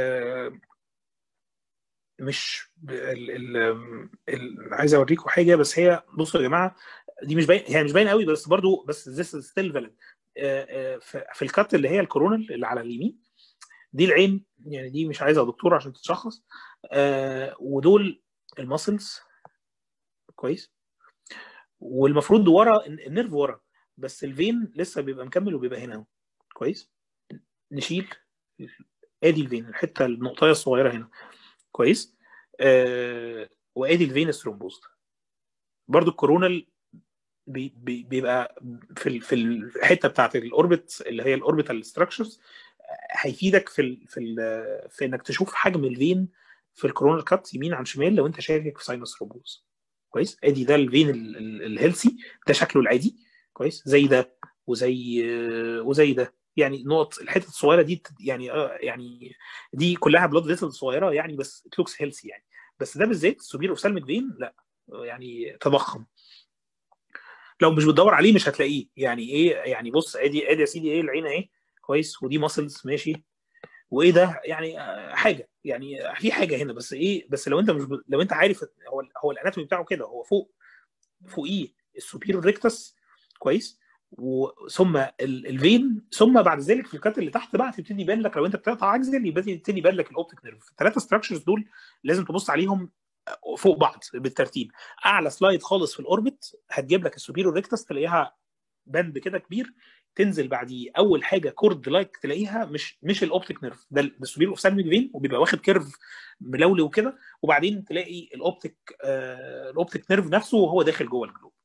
مش ال ال ال عايز اوريكم حاجه بس هي بصوا يا جماعه دي مش باين هي مش باين قوي بس برضو بس ذس ستيل فاليد في الكات اللي هي الكورونال اللي على اليمين دي العين يعني دي مش عايزها دكتور عشان تتشخص آه ودول الماسلز كويس والمفروض ورا النيرف ورا بس الفين لسه بيبقى مكمل وبيبقى هنا اهو كويس نشيل ادي الفين الحته النقطه الصغيره هنا كويس آه وادي الفين ثرومبوز برضو الكورونال بي بي بيبقى في في الحته بتاعت الاوربت اللي هي الاوربيتال ستراكشرز هيفيدك في ال في ال في انك تشوف حجم الفين في الكورونال كات يمين عن شمال لو انت شاكك في ساينس ثرومبوز كويس ادي ده الفين الهيلثي ده شكله العادي كويس زي ده وزي وزي ده يعني نقط الحته الصغيره دي يعني آه يعني دي كلها بلاد فيسل صغيره يعني بس ات لوكس هيلثي يعني بس ده بالذات السوبير اوفسالميك فين لا يعني تضخم لو مش بتدور عليه مش هتلاقيه يعني ايه يعني بص ادي ادي يا سيدي ايه العين اهي كويس ودي ماسلز ماشي وايه ده يعني حاجه يعني في حاجه هنا بس ايه بس لو انت مش ب... لو انت عارف هو هو الاناتومي بتاعه كده هو فوق فوقيه السوبيريور ريكتس كويس وثم الفين ثم بعد ذلك في الكات اللي تحت بقى تبتدي يبان لك لو انت بتقطع عجزل يبتدي يبتدي يبان لك الاوبتيك نيرف الثلاثه ستراكشرز دول لازم تبص عليهم فوق بعض بالترتيب اعلى سلايد خالص في الاوربت هتجيب لك السوبيريور ريكتس تلاقيها باند كده كبير تنزل بعديه اول حاجه كورد لايك تلاقيها مش مش الاوبتيك نيرف ده السوبيريور اوفسالميك فين وبيبقى واخد كيرف ملولي وكده وبعدين تلاقي الاوبتيك آه الاوبتيك نيرف نفسه وهو داخل جوه الجلوب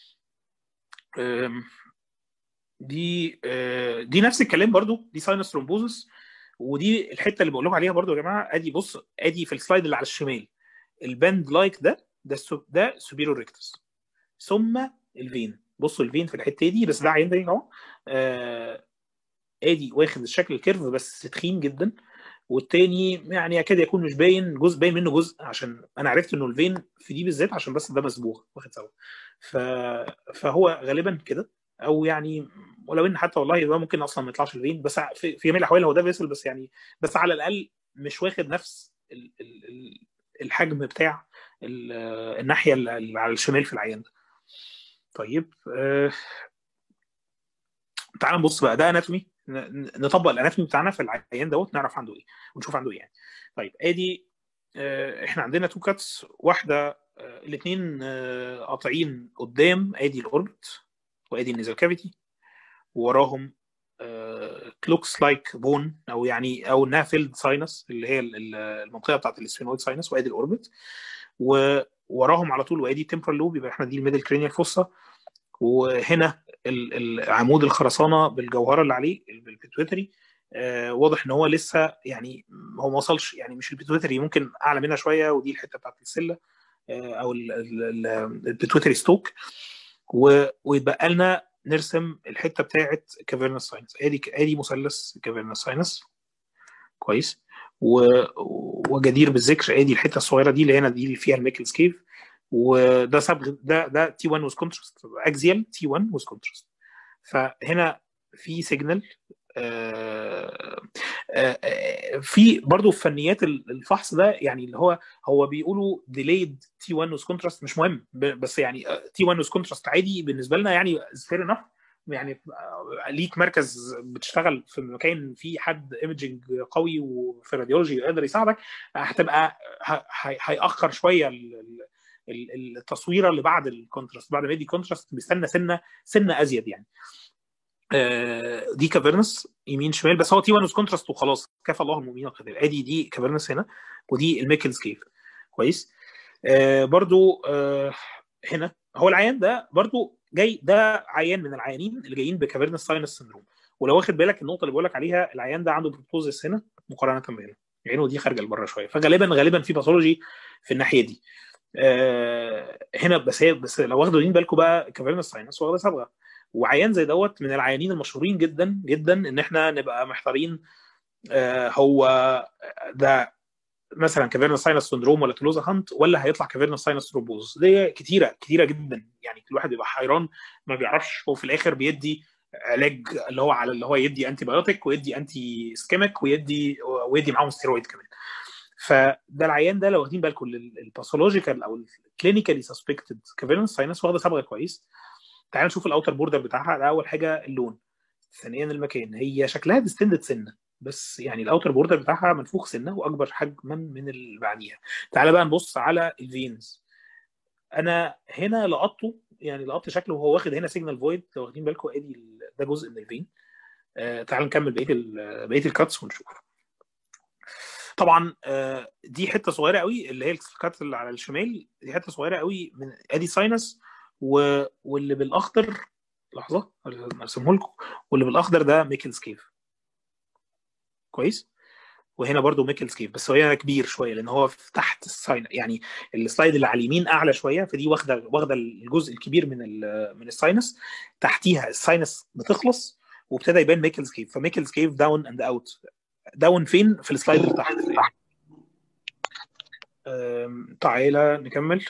دي آه دي نفس الكلام برضو دي ساينس ثرومبوزس ودي الحته اللي بقول لكم عليها برضو يا جماعه ادي بص ادي في السلايد اللي على الشمال الباند لايك ده ده ده سوبيريور ريكتس ثم الفين بصوا الفين في الحته دي بس ده عين ده اهو آه ادي واخد الشكل الكيرف بس تخين جدا والتاني يعني يكاد يكون مش باين جزء باين منه جزء عشان انا عرفت انه الفين في دي بالذات عشان بس ده مسبوغ واخد سوا ف... فهو غالبا كده او يعني ولو ان حتى والله ده ممكن اصلا ما يطلعش الفين بس في, في جميع الاحوال هو ده فيسل بس يعني بس على الاقل مش واخد نفس ال... ال... الحجم بتاع الناحيه اللي على الشمال في العيان ده طيب آه... تعال نبص بقى ده اناتومي نطبق الاناتومي بتاعنا في العيان دوت نعرف عنده ايه ونشوف عنده ايه يعني طيب ادي آه احنا عندنا تو كاتس واحده آه الاثنين آه قاطعين قدام ادي الاوربت وادي النيزل كافيتي ووراهم لوكس لايك بون او يعني او انها فيلد ساينس اللي هي المنطقه بتاعت السفينويد ساينس وادي الاوربت ووراهم على طول وادي تمبرال لوب يبقى احنا دي الميدل كرينيال فوسا وهنا العمود الخرسانه بالجوهره اللي عليه بالبيتويتري آه واضح ان هو لسه يعني هو ما وصلش يعني مش البيتويتري ممكن اعلى منها شويه ودي الحته بتاعت السله آه او البيتويتري ستوك ويتبقى لنا نرسم الحته بتاعت كافيرنس ساينس ادي ادي مثلث كافيرنس ساينس كويس وجدير بالذكر ادي الحته الصغيره دي اللي هنا دي اللي فيها الميكلز كيف وده صبغ ده ده تي 1 وذ كونتراست اكزيال تي 1 وذ كونتراست فهنا في سيجنال في برضه في فنيات الفحص ده يعني اللي هو هو بيقولوا ديليد تي 1 وذ كونتراست مش مهم بس يعني تي 1 وذ كونتراست عادي بالنسبه لنا يعني فير انف يعني ليك مركز بتشتغل في مكان فيه حد ايمجنج قوي وفي راديولوجي يقدر يساعدك هتبقى هيأخر شويه التصويره اللي بعد الكونتراست بعد ما يدي كونتراست بيستنى سنه سنه ازيد يعني دي كافيرنس يمين شمال بس هو تي 1 كونتراست وخلاص كفى الله المؤمنين القتال ادي دي كافيرنس هنا ودي الميكلز كيف كويس آه برضو آه هنا هو العيان ده برضو جاي ده عيان من العيانين اللي جايين بكافيرنس ساينس سندروم ولو واخد بالك النقطه اللي بقول لك عليها العيان ده عنده بروبوزس هنا مقارنه بهنا عينه دي خارجه لبره شويه فغالبا غالبا في باثولوجي في الناحيه دي آه هنا بس هي بس لو واخدوا بالكم بقى كافيرنس ساينس واخده صبغه وعيان زي دوت من العيانين المشهورين جدا جدا ان احنا نبقى محتارين آه هو ده مثلا كافيرنس ساينس سندروم ولا تلوزا هانت ولا هيطلع كافيرنس ساينس تروبوز دي كتيره كتيره جدا يعني كل واحد بيبقى حيران ما بيعرفش هو في الاخر بيدي علاج اللي هو على اللي هو يدي انتي بايوتيك ويدي انتي سكيميك ويدي ويدي معاهم ستيرويد كمان فده العيان ده لو واخدين بالكم الباثولوجيكال او الكلينيكالي سسبكتد كافيرنس ساينس واخده صبغه كويس تعال نشوف الاوتر بوردر بتاعها ده اول حاجه اللون ثانيا المكان هي شكلها ديستندد سنه بس يعني الاوتر بوردر بتاعها منفوخ سنه واكبر حجما من اللي بعديها تعال بقى نبص على الفينز انا هنا لقطته يعني لقطت شكله وهو واخد هنا سيجنال فويد لو واخدين بالكم ادي ده جزء من الفين آه تعال نكمل بقيه بقيه الكاتس ونشوف طبعا آه دي حته صغيره قوي اللي هي الكات اللي على الشمال دي حته صغيره قوي من ادي ساينس و... واللي بالاخضر لحظه ارسمه لكم واللي بالاخضر ده ميكلز كيف كويس وهنا برضو ميكلز كيف بس هو هنا كبير شويه لان هو في تحت الساين يعني السلايد اللي على اليمين اعلى شويه فدي واخده واخده الجزء الكبير من من الساينس تحتيها الساينس بتخلص وابتدى يبان ميكلز كيف فميكلز كيف داون اند اوت داون فين في السلايد اللي تحت تعالى نكمل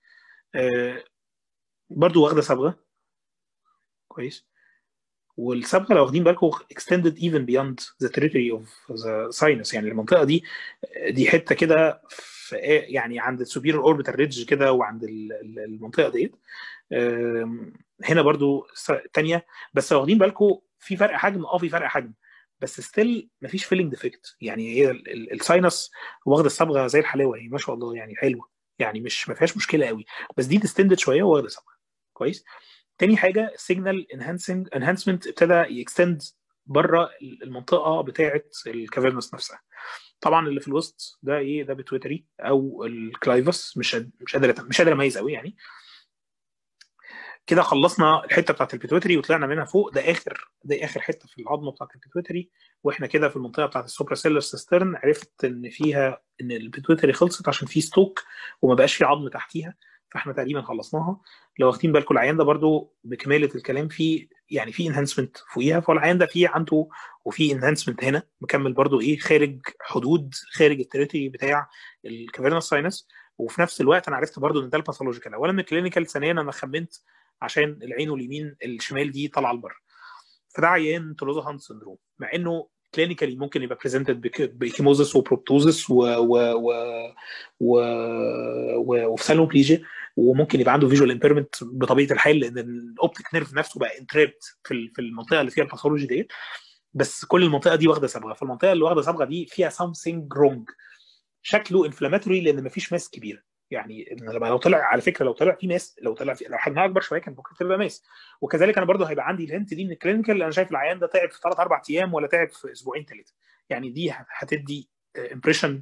برضو واخده صبغه كويس والصبغه لو واخدين بالكم extended even beyond the territory of the sinus يعني المنطقه دي دي حته كده يعني عند السوبيريور اوربيتال ريدج كده وعند المنطقه ديت هنا برضو تانية بس لو واخدين بالكم في فرق حجم اه في فرق حجم بس ستيل مفيش فيلينج ديفكت يعني هي الساينس واخده الصبغه زي الحلاوه هي ما شاء الله يعني حلوه يعني مش ما فيهاش مشكله قوي بس دي ديستندد شويه واخده صبغه كويس تاني حاجه السيجنال انهانسنج انهانسمنت ابتدى يكستند بره المنطقه بتاعه الكافيرنس نفسها طبعا اللي في الوسط ده ايه ده بتويتري او الكلايفس مش مش قادر مش قادر اميز قوي يعني كده خلصنا الحته بتاعت البيتويتري وطلعنا منها فوق ده اخر ده اخر حته في العظمه بتاعت البيتويتري واحنا كده في المنطقه بتاعت السوبرا سيلر سيسترن عرفت ان فيها ان البيتويتري خلصت عشان في ستوك وما بقاش في عظم تحتيها فاحنا تقريبا خلصناها لو واخدين بالكم العيان ده برضو بكماله الكلام في يعني في انهانسمنت فوقيها فالعيان ده في عنده وفي انهانسمنت هنا مكمل برضو ايه خارج حدود خارج التريتوري بتاع الكافيرنس ساينس وفي نفس الوقت انا عرفت برضو ان ده الباثولوجيكال اولا من الكلينيكال ثانيا انا خمنت عشان العين واليمين الشمال دي طالعه لبره فده عيان تولوزا هانت سندروم مع انه كلينيكالي ممكن يبقى بريزنتد بكيموزس وبروبتوزس و و و و و وفسالوبليجيا وممكن يبقى عنده فيجوال امبيرمنت بطبيعه الحال لان الاوبتيك نيرف نفسه بقى انتريبت في في المنطقه اللي فيها الباثولوجي ديت بس كل المنطقه دي واخده صبغه فالمنطقه اللي واخده صبغه دي فيها سامثينج رونج شكله انفلاماتوري لان مفيش ماس كبيره يعني لما لو طلع على فكره لو طلع في ماس لو طلع في لو حجمها اكبر شويه كان ممكن تبقى ماس وكذلك انا برضو هيبقى عندي الهنت دي من الكلينيكال انا شايف العيان ده تعب في ثلاث اربع ايام ولا تعب في اسبوعين ثلاثه يعني دي هتدي امبريشن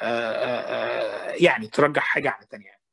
يعني ترجح حاجه عن الثانيه يعني.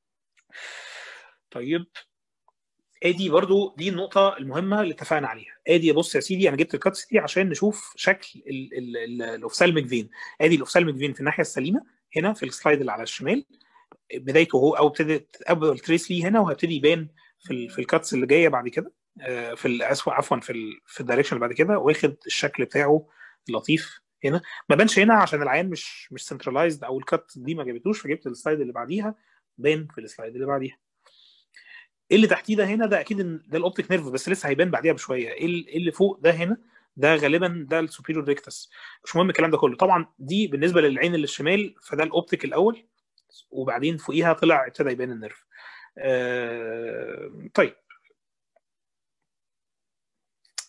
طيب ادي برضو دي النقطه المهمه اللي اتفقنا عليها ادي بص يا سيدي انا جبت الكاتس دي عشان نشوف شكل الاوفسالميك فين ادي الاوفسالميك فين في الناحيه السليمه هنا في السلايد اللي على الشمال بدايته هو او ابتدت اول تريس ليه هنا وهيبتدي يبان في ال في الكاتس اللي جايه بعد كده في اسف عفوا في ال في الدايركشن اللي بعد كده واخد الشكل بتاعه اللطيف هنا ما بانش هنا عشان العيان مش مش سنترلايزد او الكات دي ما جابتوش فجبت السلايد اللي بعديها بان في السلايد اللي بعديها ايه اللي تحتيه ده هنا ده اكيد ده الاوبتيك نيرف بس لسه هيبان بعديها بشويه ايه اللي فوق ده هنا ده غالبا ده السوبيريور ريكتس مش مهم الكلام ده كله طبعا دي بالنسبه للعين اللي الشمال فده الاوبتيك الاول وبعدين فوقيها طلع ابتدى يبان النيرف آه طيب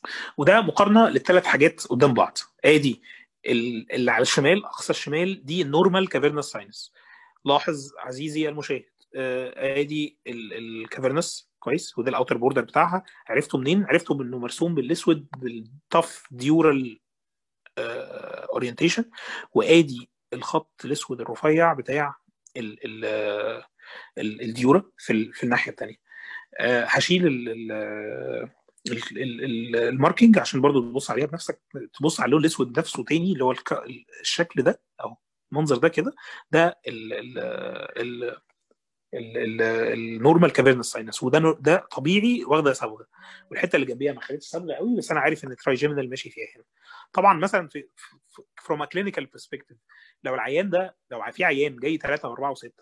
وده مقارنه للثلاث حاجات قدام بعض ادي اللي على الشمال اقصى الشمال دي النورمال كافيرنس ساينس لاحظ عزيزي المشاهد ادي الكافيرنس كويس وده الاوتر بوردر بتاعها عرفته منين؟ عرفته انه مرسوم بالاسود بالطف ديورال اورينتيشن وادي الخط الاسود الرفيع بتاع ال ال الديورا في في الناحيه الثانيه هشيل الماركينج عشان برضو تبص عليها بنفسك تبص على اللون الاسود نفسه تاني اللي هو الشكل ده او المنظر ده كده ده ال ال ال النورمال كافيرنس ساينس وده ده طبيعي واخده صبغه والحته اللي جنبيها ما خدتش صبغه قوي بس انا عارف ان الترايجيمينال ماشي فيها هنا طبعا مثلا في فروم ا كلينيكال برسبكتيف لو العيان ده لو في عيان جاي 3 و4 و6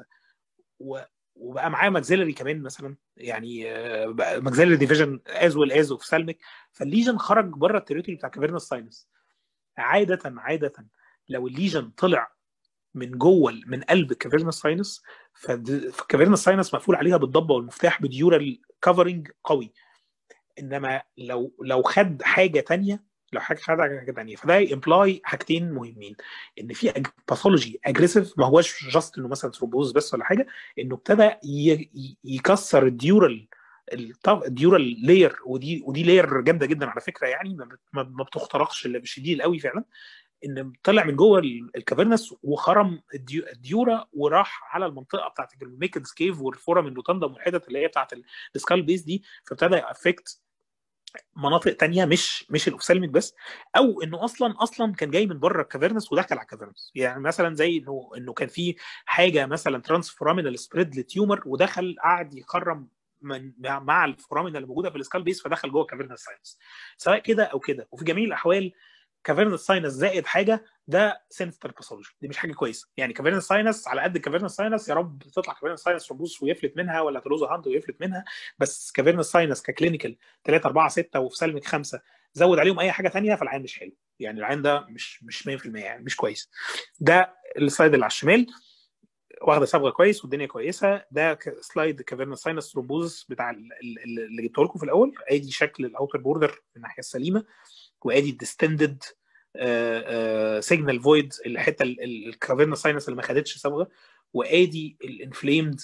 وبقى معاه ماكسيلري كمان مثلا يعني ماكسيلري ديفيجن از ويل از اوف سالمك فالليجن خرج بره التريتوري بتاع كافيرنس ساينس عاده عاده لو الليجن طلع من جوه من قلب الكافيرنس ساينس فالكافيرنس ساينس مقفول عليها بالضبه والمفتاح بديورال كفرنج قوي انما لو لو خد حاجه تانية لو حاجه خد حاجه تانية فده يمبلاي حاجتين مهمين ان في باثولوجي اجريسيف ما هوش جاست انه مثلا ثرومبوز بس ولا حاجه انه ابتدى يكسر الديورال الديورال لاير ودي ودي لاير جامده جدا على فكره يعني ما بتخترقش الا بالشديد قوي فعلا ان طلع من جوه الكافيرنس وخرم الديورا وراح على المنطقه بتاعت الميكنز كيف والفورم الروتاندم والحتت اللي هي بتاعت السكال بيس دي فابتدى يافكت مناطق تانية مش مش الاوفسالميك بس او انه اصلا اصلا كان جاي من بره الكافيرنس ودخل على الكافيرنس يعني مثلا زي انه انه كان في حاجه مثلا ترانسفورامينال سبريد لتيومر ودخل قعد يخرم من مع الفورامين اللي موجوده في السكال بيس فدخل جوه كافيرنس ساينس سواء كده او كده وفي جميع الاحوال كافيرنس ساينس زائد حاجه ده سينستر باثولوجي دي مش حاجه كويسه يعني كافيرنس ساينس على قد كافيرنس ساينس يا رب تطلع كافيرنس ساينس روبوس ويفلت منها ولا تروزا هاند ويفلت منها بس كافيرنس ساينس ككلينيكال 3 4 6 وفي سلمك 5 زود عليهم اي حاجه ثانيه فالعين مش حلو يعني العين ده مش مش 100% يعني مش كويس ده السلايد اللي على الشمال واخده صبغه كويس والدنيا كويسه ده سلايد كافيرنس ساينس ترومبوزس بتاع اللي جبته لكم في الاول ادي شكل الاوتر بوردر من الناحيه السليمه وادي الديستندد سيجنال فويد الحته الكافيرنا ساينس اللي ما خدتش صبغه وادي الانفليمد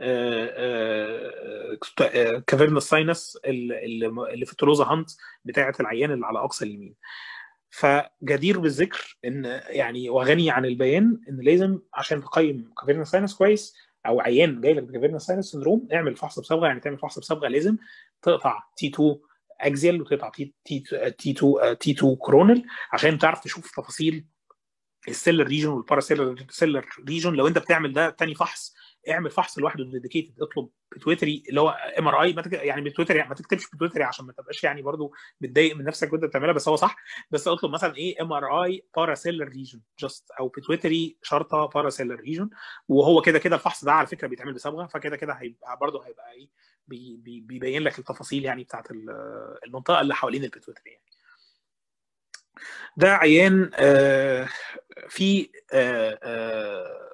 كافيرنا ساينس اللي في التروزا هانت بتاعه العيان اللي على اقصى اليمين فجدير بالذكر ان يعني وغني عن البيان ان لازم عشان تقيم كافيرنا ساينس كويس او عيان جاي لك بكافيرنا ساينس سندروم اعمل فحص بصبغه يعني تعمل فحص بصبغه لازم تقطع تي 2 اكزيال وتقطع تي تي تي 2 تي 2 كورونال عشان تعرف تشوف تفاصيل السيلر ريجون والباراسيلر سيلر ريجون لو انت بتعمل ده تاني فحص اعمل فحص لوحده ديديكيتد اطلب بتويتري اللي هو ام ار اي يعني بتويتري ما تكتبش بتويتري عشان ما تبقاش يعني برضو متضايق من نفسك وانت بتعملها بس هو صح بس اطلب مثلا ايه ام ار اي باراسيلر ريجون جاست او بتويتري شرطه باراسيلر ريجون وهو كده كده الفحص ده على فكره بيتعمل بصبغه فكده كده هيبقى برضه هيبقى ايه بي بي بيبين لك التفاصيل يعني بتاعت المنطقه اللي حوالين البيتويتري يعني ده عيان آه في آه آه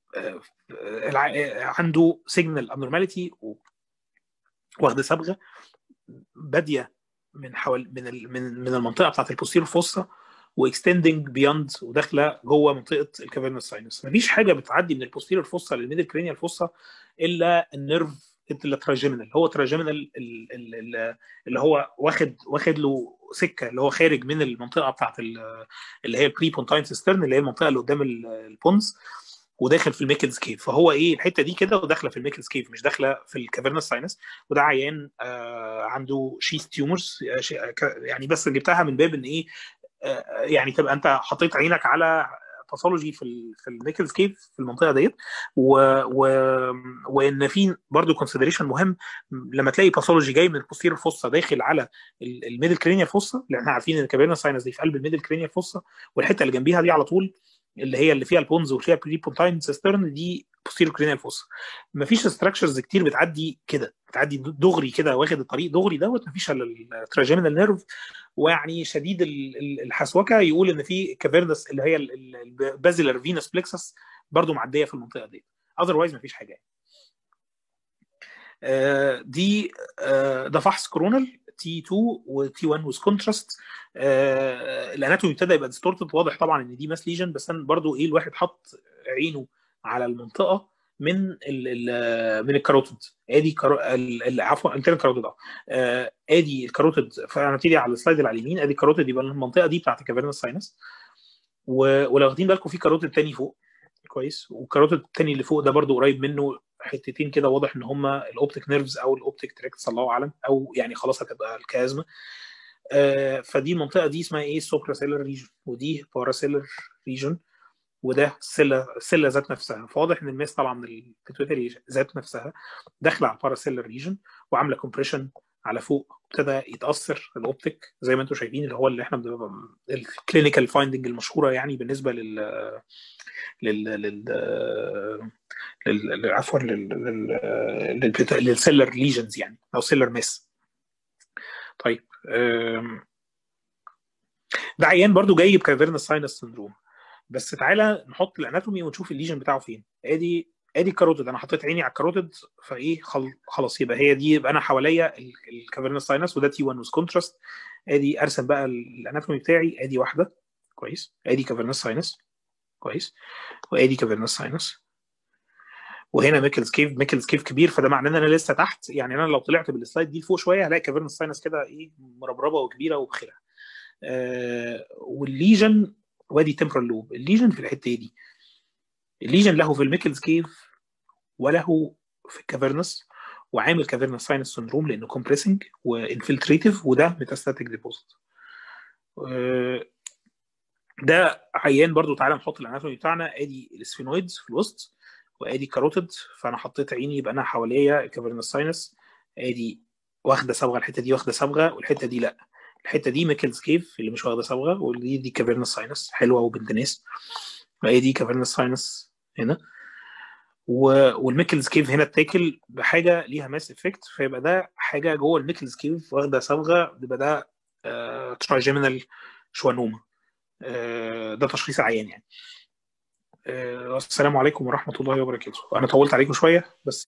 عنده سيجنال ابنورماليتي واخده صبغه باديه من حوالي من من من المنطقه بتاعت البوستير فوسا واكستندنج بيوند وداخله جوه منطقه الكافيرنس ساينس مفيش حاجه بتعدي من البوستير فوسا للميدل كرينيال فوسا الا النيرف التراجيمينال هو تراجيمينال اللي هو واخد واخد له سكه اللي هو خارج من المنطقه بتاعت اللي هي البري بونتاين سيسترن اللي هي المنطقه اللي قدام البونز وداخل في الميكلز كيف فهو ايه الحته دي كده وداخله في الميكلز كيف مش داخله في الكافيرنس ساينس وده عيان آه عنده شيث تيومرز يعني بس جبتها من باب ان ايه آه يعني تبقى انت حطيت عينك على باثولوجي في ال في الميكلز كيف في المنطقه ديت و... و... وان في برضه كونسيدريشن مهم لما تلاقي باثولوجي جاي من البوستير فوسا داخل على الميدل كرينيال فوسا لان احنا عارفين ان الكابيرنا ساينس دي في قلب الميدل كرينيال فوسا والحته اللي جنبيها دي على طول اللي هي اللي فيها البونز وفيها بري بونتاين سيسترن دي بوستيرو كرينيال فوسا مفيش ستراكشرز كتير بتعدي كده بتعدي دغري كده واخد الطريق دغري دوت مفيش الا التراجيمينال نيرف ويعني شديد الحسوكه يقول ان في كافيرنس اللي هي البازيلر فينس بلكسس برضو معديه في المنطقه دي اذروايز مفيش حاجه يعني. دي ده فحص كورونال تي 2 وتي 1 ويز كونتراست الاناتومي ابتدى يبقى ديستورتد واضح طبعا ان دي ماس ليجن بس انا برضو ايه الواحد حط عينه على المنطقه من ال ال من الكاروتيد ادي كارو... عفوا انترن كاروتيد اه ادي الكاروتيد فهنبتدي على السلايد اللي على اليمين ادي الكاروتيد يبقى المنطقه دي بتاعت الكافيرنس ساينس و... ولو واخدين بالكم في كاروتيد تاني فوق كويس والكاروتيد التاني اللي فوق ده برضو قريب منه حتتين كده واضح ان هم الاوبتيك نيرفز او الاوبتيك تراكتس الله اعلم او يعني خلاص هتبقى الكازما آه فدي المنطقه دي اسمها ايه سوبرا سيلر ريجن ودي باراسيلر ريجن وده سيلا سيلا ذات نفسها فواضح ان الماس طالعه من البيتويتري ذات نفسها داخله على الباراسيلر ريجن وعامله كومبريشن على فوق ابتدى يتاثر الاوبتيك زي ما انتم شايفين اللي هو اللي احنا بنبقى الكلينيكال فايندنج المشهوره يعني بالنسبه لل لل لل لل عفوا لل للسيلر ليجنز يعني او سيلر ماس طيب ده عيان برضو جاي بكافيرنس ساينس سندروم بس تعالى نحط الاناتومي ونشوف الليجن بتاعه فين ادي ادي الكاروتيد انا حطيت عيني على الكاروتيد فايه خل... خلاص يبقى هي دي يبقى انا حواليا الكافيرنس ساينس وده تي 1 ويز كونتراست ادي ارسم بقى الاناتومي بتاعي ادي واحده كويس ادي كافيرنس ساينس كويس وادي كافيرنس ساينس وهنا ميكلز كيف ميكلز كيف كبير فده معناه ان انا لسه تحت يعني انا لو طلعت بالسلايد دي لفوق شويه هلاقي كافيرنس ساينس كده ايه مربربه وكبيره وبخيرها آه والليجن وادي تمبرال لوب الليجن في الحته دي الليجن له في الميكلز كيف وله في الكافيرنس وعامل كافيرنس ساينس سندروم لانه كومبريسنج وانفلتريتيف وده ميتاستاتيك ديبوزيت ده عيان برضو تعالى نحط الاناتومي بتاعنا ادي السفينويدز في الوسط وادي كاروتيد فانا حطيت عيني يبقى انا حواليا كافيرنس ساينس ادي واخده صبغه الحته دي واخده صبغه والحته دي لا الحته دي ميكلز كيف اللي مش واخده صبغه ودي دي كافيرنس ساينس حلوه وبنت ناس وهي دي كافيرنس ساينس هنا والميكلز كيف هنا اتاكل بحاجه ليها ماس افكت فيبقى ده حاجه جوه الميكلز كيف واخده صبغه يبقى ده آه تراجيمينال شوانوما آه ده تشخيص عيان يعني آه السلام عليكم ورحمه الله وبركاته انا طولت عليكم شويه بس